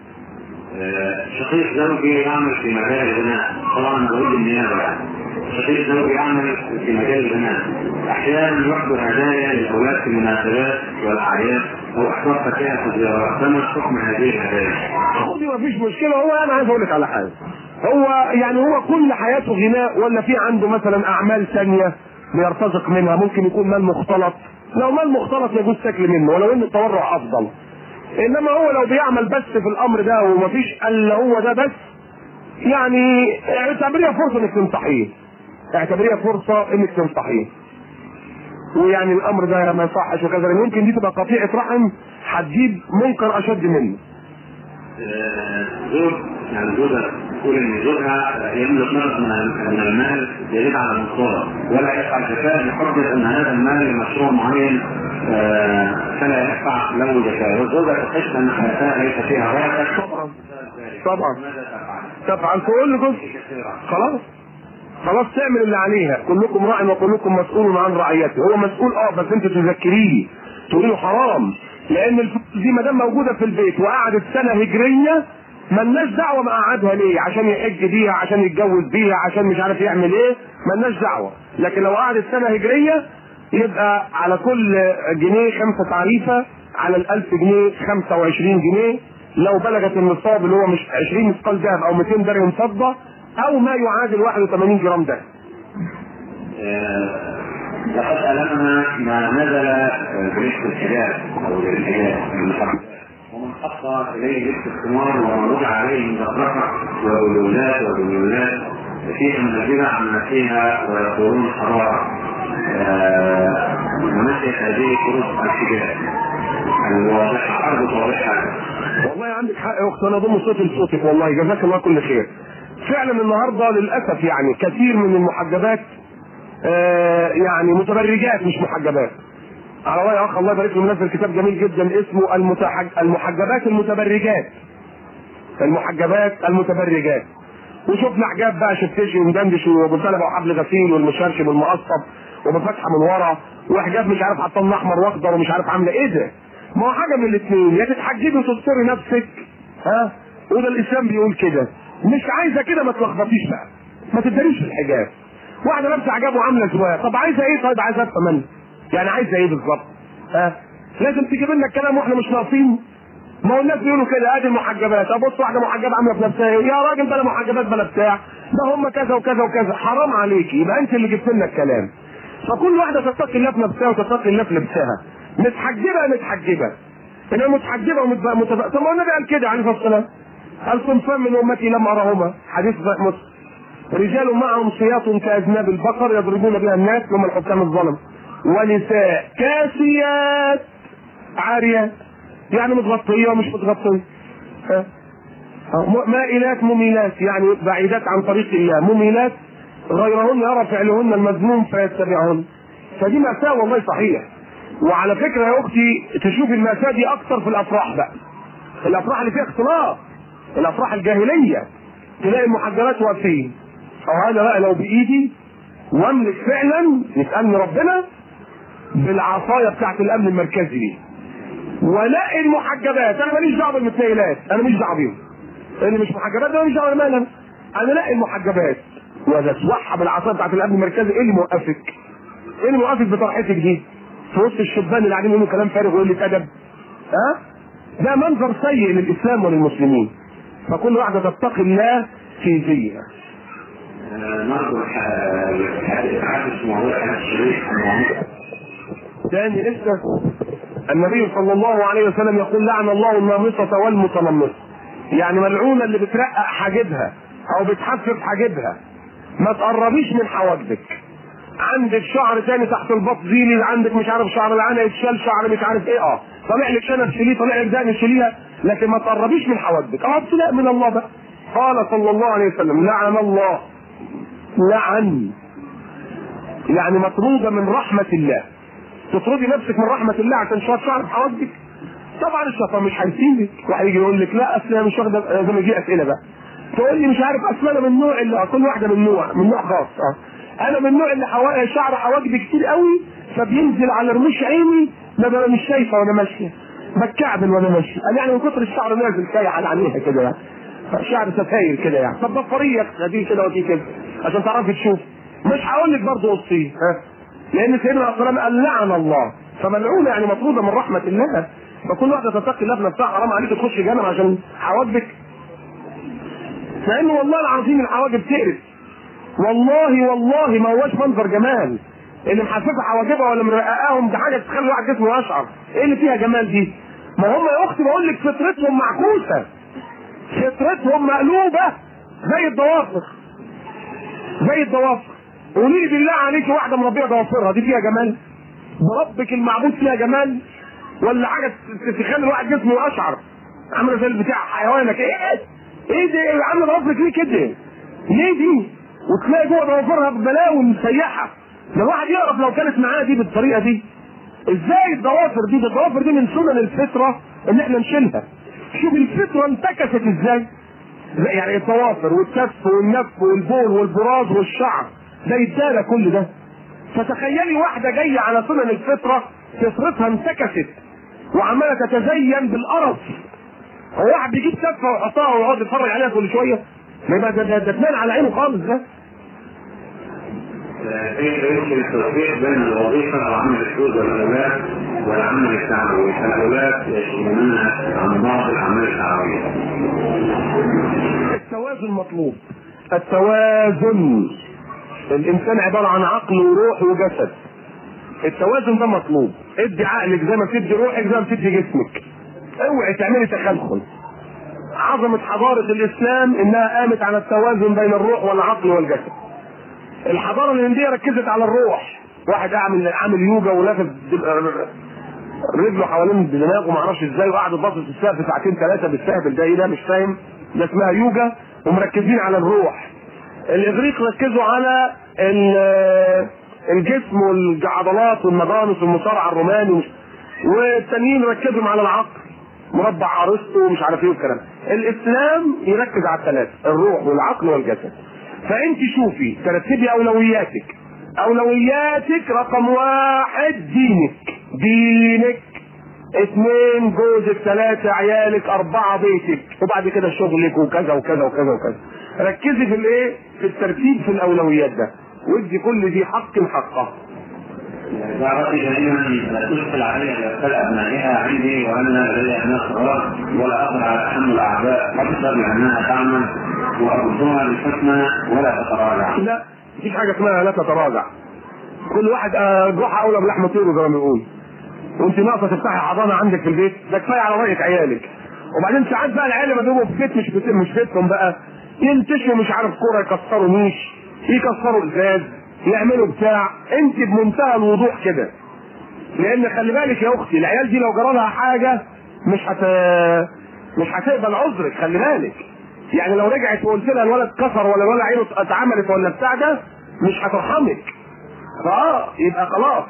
شقيق زوجي يعمل في مجال البناء طبعا انا بقول النيابه يعني شقيق زوجي يعمل في مجال البناء احيانا يحضر هدايا لاولاد في المناسبات والاعياد او احضار فتيات في زيارات فما حكم هذه الهدايا؟ دي ما فيش مشكله هو انا عايز اقول لك على حاجه هو يعني هو كل حياته غناء ولا في عنده مثلا اعمال ثانيه بيرتزق منها ممكن يكون مال مختلط لو مال مختلط يجوز تاكل منه ولو ان التورع افضل انما هو لو بيعمل بس في الامر ده ومفيش الا هو ده بس يعني اعتبريها فرصه انك تنصحيه اعتبريها فرصه انك تنصحيه ويعني الامر ده ما يصحش وكذا لان يمكن دي تبقى قطيعه رحم هتجيب منكر اشد منه زوج يعني زوجها تقول ان زوجها يملك مبلغ من المال يزيد على المقدار ولا يدفع زكاه بحجه ان هذا المال لمشروع معين فلا يدفع له زكاه والزوجه تحس ان حياتها ليس فيها بركه طبعا طبعا تفعل تقول له خلاص خلاص تعمل اللي عليها كلكم راع وكلكم مسؤول عن رعيته هو مسؤول اه بس انت تذكريه تقولي له حرام لان الفلوس دي ما دام موجوده في البيت وقعدت سنه هجريه ملناش دعوه ما قعدها ليه عشان يحج بيها عشان يتجوز بيها عشان مش عارف يعمل ايه ملناش دعوه لكن لو قعدت سنه هجريه يبقى على كل جنيه خمسه تعريفه على الألف جنيه 25 جنيه لو بلغت النصاب اللي هو مش 20 مثقال ذهب او 200 درهم فضه او ما يعادل 81 جرام ذهب لقد ألمنا ما نزل بريش الحجاب أو الحجاب ومن حط إليه لبس الثمار ورجع عليه مزخرفة وأولولات وبنيولات فيها من البدع ما فيها ويقولون حرارة ونسيت هذه شروط الحجاب الواضحة أرض واضحة والله عندك حق يا اخت انا اضم صوتي لصوتك والله جزاك الله كل خير فعلا النهارده للاسف يعني كثير من المحجبات آه يعني متبرجات مش محجبات على رأي اخ الله يبارك له منزل كتاب جميل جدا اسمه المتحج... المحجبات المتبرجات المحجبات المتبرجات وشفنا حجاب بقى شفتشي ومدندش وبسلبه وحبل غسيل والمشرشب والمقصب وبفتحه من ورا وحجاب مش عارف حاطين احمر واخضر ومش عارف عامله ايه ده ما هو حاجه من الاثنين يا تتحجبي وتستري نفسك ها وده الاسلام بيقول كده مش عايزه كده ما تلخبطيش بقى ما تداريش في الحجاب واحده لابسه حجاب وعامله زوايا طب عايزه ايه طيب عايزه افهم يعني عايزه ايه بالظبط ها لازم تجيب لنا الكلام واحنا مش ناقصين ما هو الناس بيقولوا كده ادي المحجبات ابص واحده محجبه عامله في نفسها إيه؟ يا راجل بلا محجبات بلا بتاع ده هم كذا وكذا وكذا حرام عليكي يبقى انت اللي جبت لنا الكلام فكل واحده تتقي الله في نفسها وتتقي الله في لبسها متحجبه متحجبه انها متحجبه ومتبقى طب ما هو النبي قال كده عليه الصلاه والسلام قال صنفان من امتي لم ارهما حديث صحيح مسلم رجال معهم سياط كاذناب البقر يضربون بها الناس هم الحكام الظلم ونساء كاسيات عاريات يعني متغطيه ومش متغطيه ها؟ مائلات مميلات يعني بعيدات عن طريق الله مميلات غيرهن يرى فعلهن المذموم فيتبعهن فدي مأساة والله صحيح وعلى فكرة يا أختي تشوف المأساة دي أكثر في الأفراح بقى الأفراح اللي فيها اختلاط الأفراح الجاهلية تلاقي المحجبات واقفين أو أنا بقى لو بإيدي وأملك فعلا يسألني ربنا بالعصاية بتاعت الأمن المركزي دي ولاقي المحجبات انا ماليش دعوه بالمتنيلات انا ماليش دعوه بيهم اللي مش محجبات ده ماليش دعوه مالها انا الاقي المحجبات واسوحها بالعصايه بتاعت الامن المركزي ايه اللي موقفك؟ ايه اللي موقفك بطرحتك دي؟ في وسط الشبان اللي قاعدين يقولوا كلام فارغ وقله ادب ها؟ ده منظر سيء للاسلام وللمسلمين فكل واحده تتقي الله في زيها نرجو الحديث موضوع الشريف تاني لسه النبي صلى الله عليه وسلم يقول لعن الله النامصة والمتنمصة يعني ملعونة اللي بترقق حاجبها او بتحفف حاجبها ما تقربيش من حواجبك عندك شعر تاني تحت البط زيلي عندك مش عارف شعر العنب يتشال شعر مش عارف ايه اه طالع لك شنب شيليه طالع لك دقن شيليها لكن ما تقربيش من حواجبك اه ابتلاء من الله بقى قال صلى الله عليه وسلم لعن الله لعن يعني مطرودة من رحمة الله تطردي نفسك من رحمة الله عشان شوية شعر في حواجبك طبعا الشيطان مش هيسيبك واحد يجي يقول لك لا اصل انا مش واخده زي ما يجي اسئله بقى تقول لي مش عارف اصل انا من النوع اللي كل واحده من نوع من نوع خاص اه انا من النوع اللي حوا... شعر حواجبي كتير قوي فبينزل على رموش عيني ما ببقى مش شايفه وانا ماشيه بتكعبل وانا ماشيه قال يعني من كتر الشعر نازل سايح على عليها كده يعني شعر ستاير كده يعني طب بطاريه دي كده ودي كده عشان تعرفي تشوف مش هقول لك برضه قصيه ها لان سيدنا الكرام قال لعن الله فملعونه يعني مطروده من رحمه الله فكل واحده تتقي الله في نفسها حرام عليك تخش جهنم عشان حواجبك لان والله العظيم الحواجب تقرف والله والله ما هوش منظر جمال اللي محسسه حواجبها ولا مرققاهم ده حاجه تخلي الواحد جسمه يشعر ايه اللي فيها جمال دي ما هم يا اختي بقول لك فطرتهم معكوسه فطرتهم مقلوبه زي الضوافر زي الضوافر قولي لي بالله عليك واحده مربيه ضوافرها دي فيها جمال بربك المعبود فيها جمال ولا حاجه تخلي الواحد جسمه اشعر عامله زي البتاع حيوانك ايه ايه دي عامله ضوافرك ليه كده؟ ليه دي؟ وتلاقي جوه ضوافرها بلاوي مسيحه ده الواحد يعرف لو كانت معاه دي بالطريقه دي ازاي الضوافر دي ده الضوافر دي من سنن الفطره ان احنا نشيلها شوف الفطره انتكست ازاي يعني الضوافر والكف والنف والبول والبراز والشعر ده يتدارى كل ده فتخيلي واحدة جاية على سنن الفطرة فطرتها انتكست وعمالة تتزين بالقرف هو واحد بيجيب كفة ويحطها ويقعد يتفرج عليها كل شوية ما يبقى ده ده تنال على عينه خالص ده كيف يمكن التوفيق بين الوظيفة أو عمل السوق والأولاد والعمل الشعبي؟ الأولاد يشملونها عن بعض الأعمال الشعبية. التوازن مطلوب التوازن الانسان عباره عن عقل وروح وجسد التوازن ده مطلوب ادي عقلك زي ما بتدي روحك زي ما بتدي جسمك اوعي تعملي تخلخل عظمة حضارة الإسلام إنها قامت على التوازن بين الروح والعقل والجسد. الحضارة الهندية ركزت على الروح. واحد عامل عامل يوجا ولافف رجله حوالين دماغه ما اعرفش ازاي وقعد باصص في السقف ساعتين ثلاثة بالسهبل ده ايه ده مش فاهم ده اسمها يوجا ومركزين على الروح. الاغريق ركزوا على الجسم والعضلات والمجانس والمصارعه الروماني ومش- والتانيين ركزوا على العقل مربع ارسطو ومش عارف ايه والكلام الاسلام يركز على الثلاثه الروح والعقل والجسد فانت شوفي ترتبي اولوياتك اولوياتك رقم واحد دينك دينك اثنين جوزك ثلاثة عيالك أربعة بيتك وبعد كده شغلك وكذا وكذا وكذا وكذا ركزي في الايه؟ في الترتيب في الأولويات ده وادي كل ذي حق حقه دعوتي دائما تشكل علي ارسال ابنائها عندي وانا لدي ابناء صغار ولا اقدر على تحمل الاعداء اكثر لانها تعمل وارجوها بالحسنى ولا تتراجع. لا مفيش حاجة اسمها لا تتراجع كل واحد آه، جروح أولى بلحم طيره زي ما بيقول وانت ناقصه تفتحي حضانه عندك في البيت ده كفايه على رايك عيالك وبعدين ساعات بقى العيال لما بيبقوا في بيت مش بيت مش بيتهم بقى ينتشوا مش عارف كوره يكسروا نيش يكسروا ازاز يعملوا بتاع انت بمنتهى الوضوح كده لان خلي بالك يا اختي العيال دي لو جرى لها حاجه مش هت مش هتقبل عذرك خلي بالك يعني لو رجعت وقلت لها الولد كسر ولا الولد عينه اتعملت ولا بتاع ده مش هترحمك فاه يبقى خلاص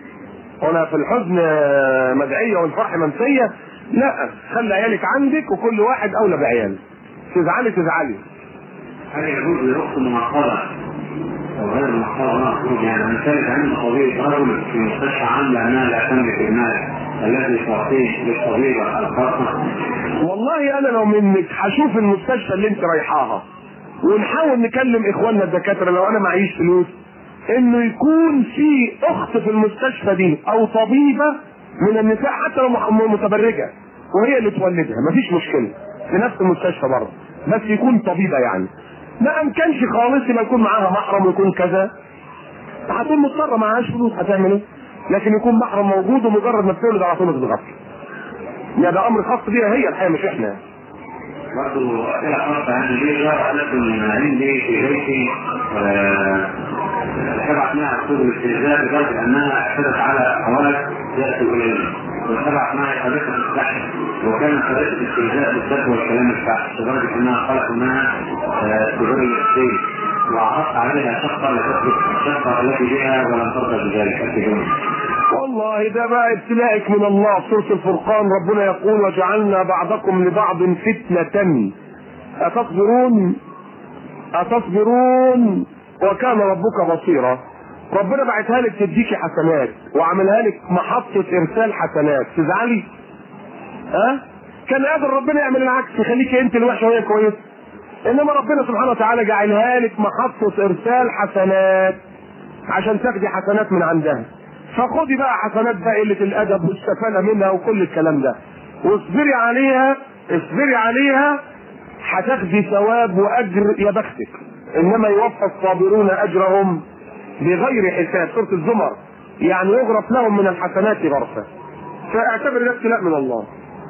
هنا في الحزن مدعية والفرح منسية لا خلي عيالك عندك وكل واحد أولى بعياله تزعلي تزعلي هل يجوز لرخص المعقده او غير المعقده مقصود يعني من كانت عند طبيب رجل في مستشفى عام لانها لا تملك المال الذي تعطيه للطبيبه الخاصه والله أنا لو منك هشوف المستشفى اللي أنت رايحاها ونحاول نكلم إخواننا الدكاترة لو أنا معيش فلوس إنه يكون في أخت في المستشفى دي أو طبيبة من النساء حتى لو مح- متبرجة وهي اللي تولدها مفيش مشكلة في نفس المستشفى برضه بس يكون طبيبة يعني ما أمكنش خالص يبقى يكون معاها محرم ويكون كذا هتكون مضطرة معهاش فلوس هتعمل إيه؟ لكن يكون محرم موجود ومجرد ما تولد على طول تتغفل يا ده امر خاص بيها هي الحقيقه مش احنا برضه اسئله خاصه عندي ليه لكن عندي في بيتي تبعت معها اسلوب الاستهزاء لدرجه انها اعتدت على اخوات ياتوا الينا وتبعت معي طريقه السحر وكانت طريقه الاستهزاء بالذات والكلام الفحش لدرجه انها قالت انها تجري السيف وعرضت عليها شقه لتترك الشقه التي بها ولم ترضى بذلك التجاره والله ده بقى ابتلاءك من الله في سوره الفرقان ربنا يقول وجعلنا بعضكم لبعض فتنة أتصبرون أتصبرون وكان ربك بصيرا ربنا بعتها لك تديكي حسنات وعملها لك محطة إرسال حسنات تزعلي؟ ها؟ كان قادر ربنا يعمل العكس يخليكي أنت الوحشة وهي كويسة إنما ربنا سبحانه وتعالى جعلها لك محطة إرسال حسنات عشان تاخدي حسنات من عندها فخدي بقى حسنات بقى قله الادب والسفاله منها وكل الكلام ده واصبري عليها اصبري عليها هتاخدي ثواب واجر يا بختك انما يوفى الصابرون اجرهم بغير حساب سوره الزمر يعني يغرف لهم من الحسنات غرفه فاعتبر ده ابتلاء من الله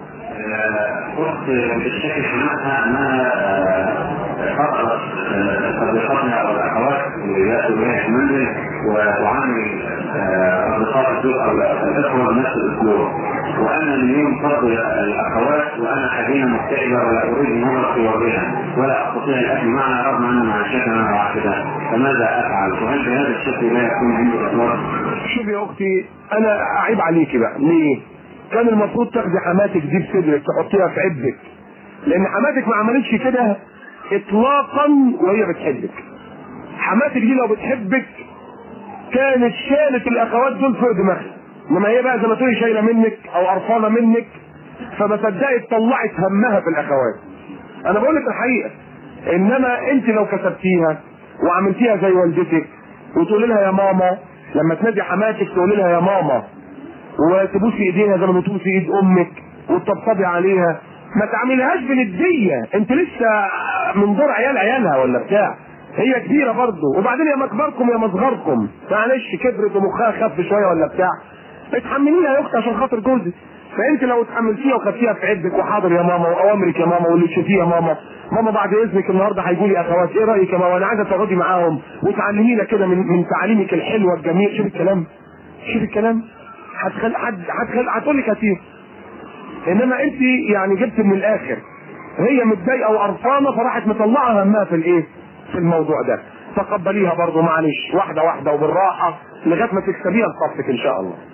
اخت بالشكل سمعتها انها فقرت صديقاتها او الاخوات اللي ياتوا اليها في المنزل وتعامل اصدقاء الزوج او الاخوه بنفس الاسلوب وانا من يوم فرض الاخوات وانا حزينه مكتئبه ولا اريد النظر في وجهها ولا استطيع الاكل معها رغم ان معاشتنا واحده فماذا افعل؟ وهل بهذا الشكل لا يكون عندي اخلاص؟ شوف يا اختي انا اعيب عليكي بقى ليه؟ كان المفروض تاخدي حماتك دي بصدرك تحطيها في عبك لان حماتك ما عملتش كده اطلاقا وهي بتحبك حماتك دي لو بتحبك كانت شالت الاخوات دول فوق دماغها انما هي بقى زي ما تقولي شايله منك او قرفانه منك فما صدقت طلعت همها في الاخوات انا بقول لك الحقيقه انما انت لو كسبتيها وعملتيها زي والدتك وتقولي لها يا ماما لما تنادي حماتك تقولي لها يا ماما وتبوسي ايديها زي ما بتبوسي ايد امك وتطبطبي عليها ما تعملهاش بنديه انت لسه من دور عيال عيالها ولا بتاع هي كبيره برضه وبعدين يا مكبركم يا مصغركم معلش كبرت ومخها خف شويه ولا بتاع اتحمليها يا اختي عشان خاطر جوزك فانت لو اتحملتيها وخدتيها في عبك وحاضر يا ماما واوامرك يا ماما واللي تشوفيه يا ماما ماما بعد اذنك النهارده هيجوا لي اخوات ايه رايك يا ماما انا عايزه تقعدي معاهم وتعلمينا كده من من تعاليمك الحلوه الجميل شوف الكلام شوف الكلام هتخل حد هتخل هتقول لك كتير انما انت يعني جبت من الاخر هي متضايقه وقرفانه فراحت مطلعه همها في الايه؟ في الموضوع ده تقبليها برضه معلش واحده واحده وبالراحه لغايه ما تكسبيها لصفك ان شاء الله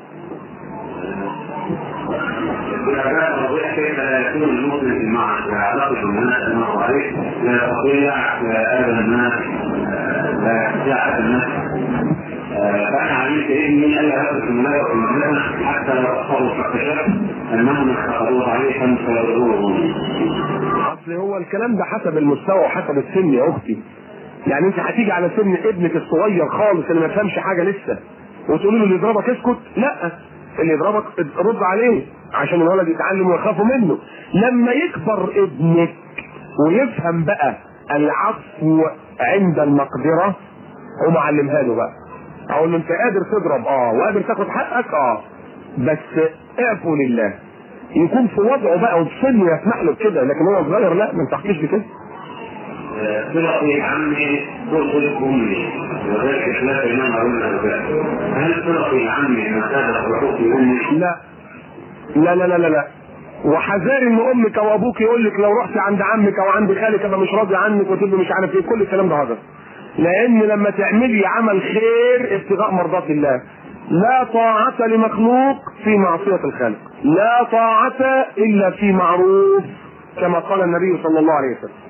العبادة الرضيع كيف لا يكون المسلم معه ويعتقد الناس انه عليه لا يستطيع ابدا الناس لا يستطيع ابدا الناس فانا علمت اني الا اثبت الملائكه في المدينه حتى لو اخطاوا فاكتشفت انهم اتخذوه عليه فيضروه اصل هو الكلام ده حسب المستوى وحسب السن يا اختي يعني انت هتيجي على سن ابنك الصغير خالص اللي ما يفهمش حاجه لسه وتقولي له اللي يضربك اسكت لا اللي يضربك رد عليه عشان الولد يتعلم ويخافوا منه لما يكبر ابنك ويفهم بقى العفو عند المقدره قوم علمها له بقى اقول له انت قادر تضرب اه وقادر تاخد حقك اه بس اعفو لله يكون في وضعه بقى وفي سنه يسمح له بكده لكن هو صغير لا ما ينصحكيش بكده صلتي عمي تصل امي وذلك خلاف الامام هارون الرشاد هل صلتي عمي مساله حقوق امي؟ لا لا لا لا لا, لا. وحذار ان امك او ابوك يقول لك لو رحت عند عمك او عند خالك انا مش راضي عنك وتبقى مش عارف ايه كل الكلام ده هذا لان لما تعملي عمل خير ابتغاء مرضات الله لا طاعة لمخلوق في معصية الخالق لا طاعة إلا في معروف كما قال النبي صلى الله عليه وسلم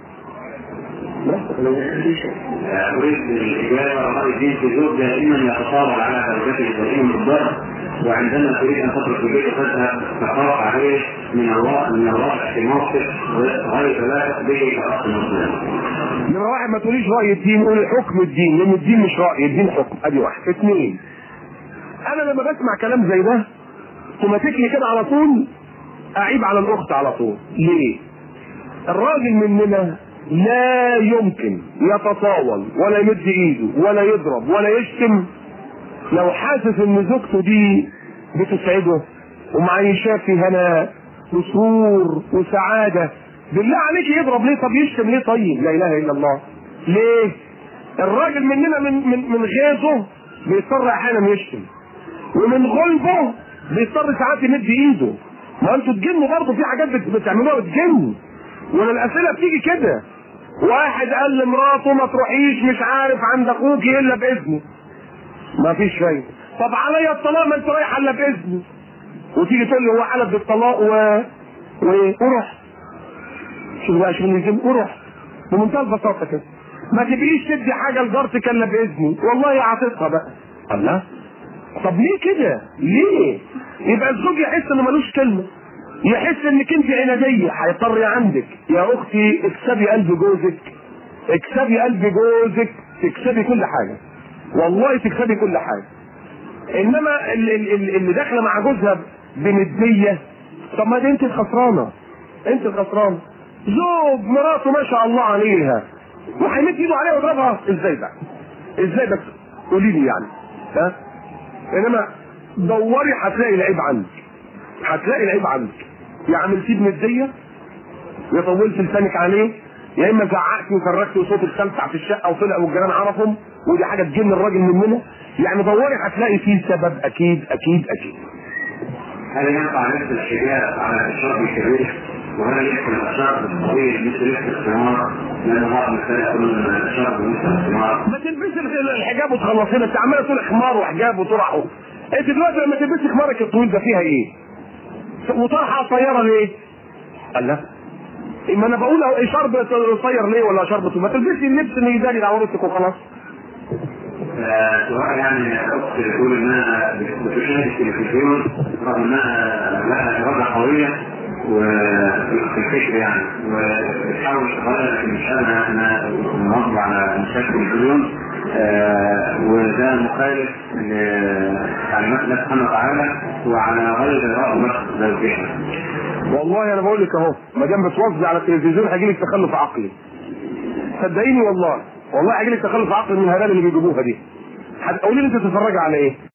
اريد الاجابه رأي الدين في زوج دائما يتصابر على زوجته دائما بالضرب وعندما تريد ان تترك البيت تذهب تخاف عليه من الواقع من الواقع في موقف غير لا به كاخ مسلم. نمرة واحد ما تقوليش رأي الدين قولي حكم الدين لأن الدين مش رأي الدين حكم أدي واحد اثنين أنا لما بسمع كلام زي ده اوتوماتيكلي كده على طول أعيب على الأخت على طول ليه؟ الراجل مننا لا يمكن يتطاول ولا يمد ايده ولا يضرب ولا يشتم لو حاسس ان زوجته دي بتسعده ومعيشاه في هنا وسرور وسعاده بالله عليك يضرب ليه طب يشتم ليه طيب لا اله الا الله ليه الراجل مننا من من من غيظه بيضطر احيانا يشتم ومن غلبه بيضطر ساعات يمد ايده ما انتوا تجنوا برضه في حاجات بت- بتعملوها بتجن ولا الاسئله بتيجي كده واحد قال لمراته ما تروحيش مش عارف عند اخوك الا باذنه ما فيش فايده طب عليا الطلاق ما انت رايح الا باذنه وتيجي تقول لي هو حلف بالطلاق و و- وروح شوف بقى شوف النظام وروح بمنتهى البساطه كده ما تبقيش تدي حاجه لجارتك الا باذني والله عاطفها بقى الله طب ليه كده؟ ليه؟ يبقى الزوج يحس انه ملوش كلمه يحس انك انت عناديه هيضطر عندك يا اختي اكسبي قلب جوزك اكسبي قلب جوزك تكسبي كل حاجه والله تكسبي كل حاجه انما اللي, اللي اللي داخله مع جوزها بنديه طب ما دي انت الخسرانه انت الخسرانه زوج مراته ما شاء الله عليها وهيمد ايده عليها ويضربها ازاي بقى؟ ازاي بس؟ قولي لي يعني ها؟ انما دوري هتلاقي العيب عندك هتلاقي العيب عندك يا عملتيه بنديه يا طولت لسانك عليه يا اما زعقتي وكركتي وصوتك سمع في الشقه وطلع والجيران عرفهم ودي حاجه تجن الراجل مننا يعني دوري هتلاقي فيه سبب اكيد اكيد اكيد هل ينفع نفس الحجاب على الشرب الكبير وهل يمكن الشرب الطويل مثل لبس الثمار لان بعض النساء يقولون ان الشرب مثل الثمار ما تلبسي الحجاب وتخلصينا انت عماله تقول حمار وحجاب وطرح انت دلوقتي لما تلبسي خمارك الطويل ده فيها ايه؟ وطرحه قصيره ليه؟ الله ما انا بقول اهو إيه شرب قصير ليه ولا شرب طويل ما تلبسي اللبس اللي يداري عورتك وخلاص سواء يعني اخت تقول انها بتشاهد التلفزيون رغم انها لها اراده قويه وفي الفكر يعني وبتحاول تغير لكن مش انا انا مواظب على مشاهد التلفزيون آه، وده مخالف لتعليمات الله سبحانه وتعالى وعلى غير رغبه زوجها. والله انا بقول لك اهو ما دام بتوظي على التلفزيون هيجي لك تخلف عقلي صدقيني والله والله هيجي لك تخلف عقلي من الهبال اللي بيجيبوها دي هت- قولي لي انت تتفرجي على ايه؟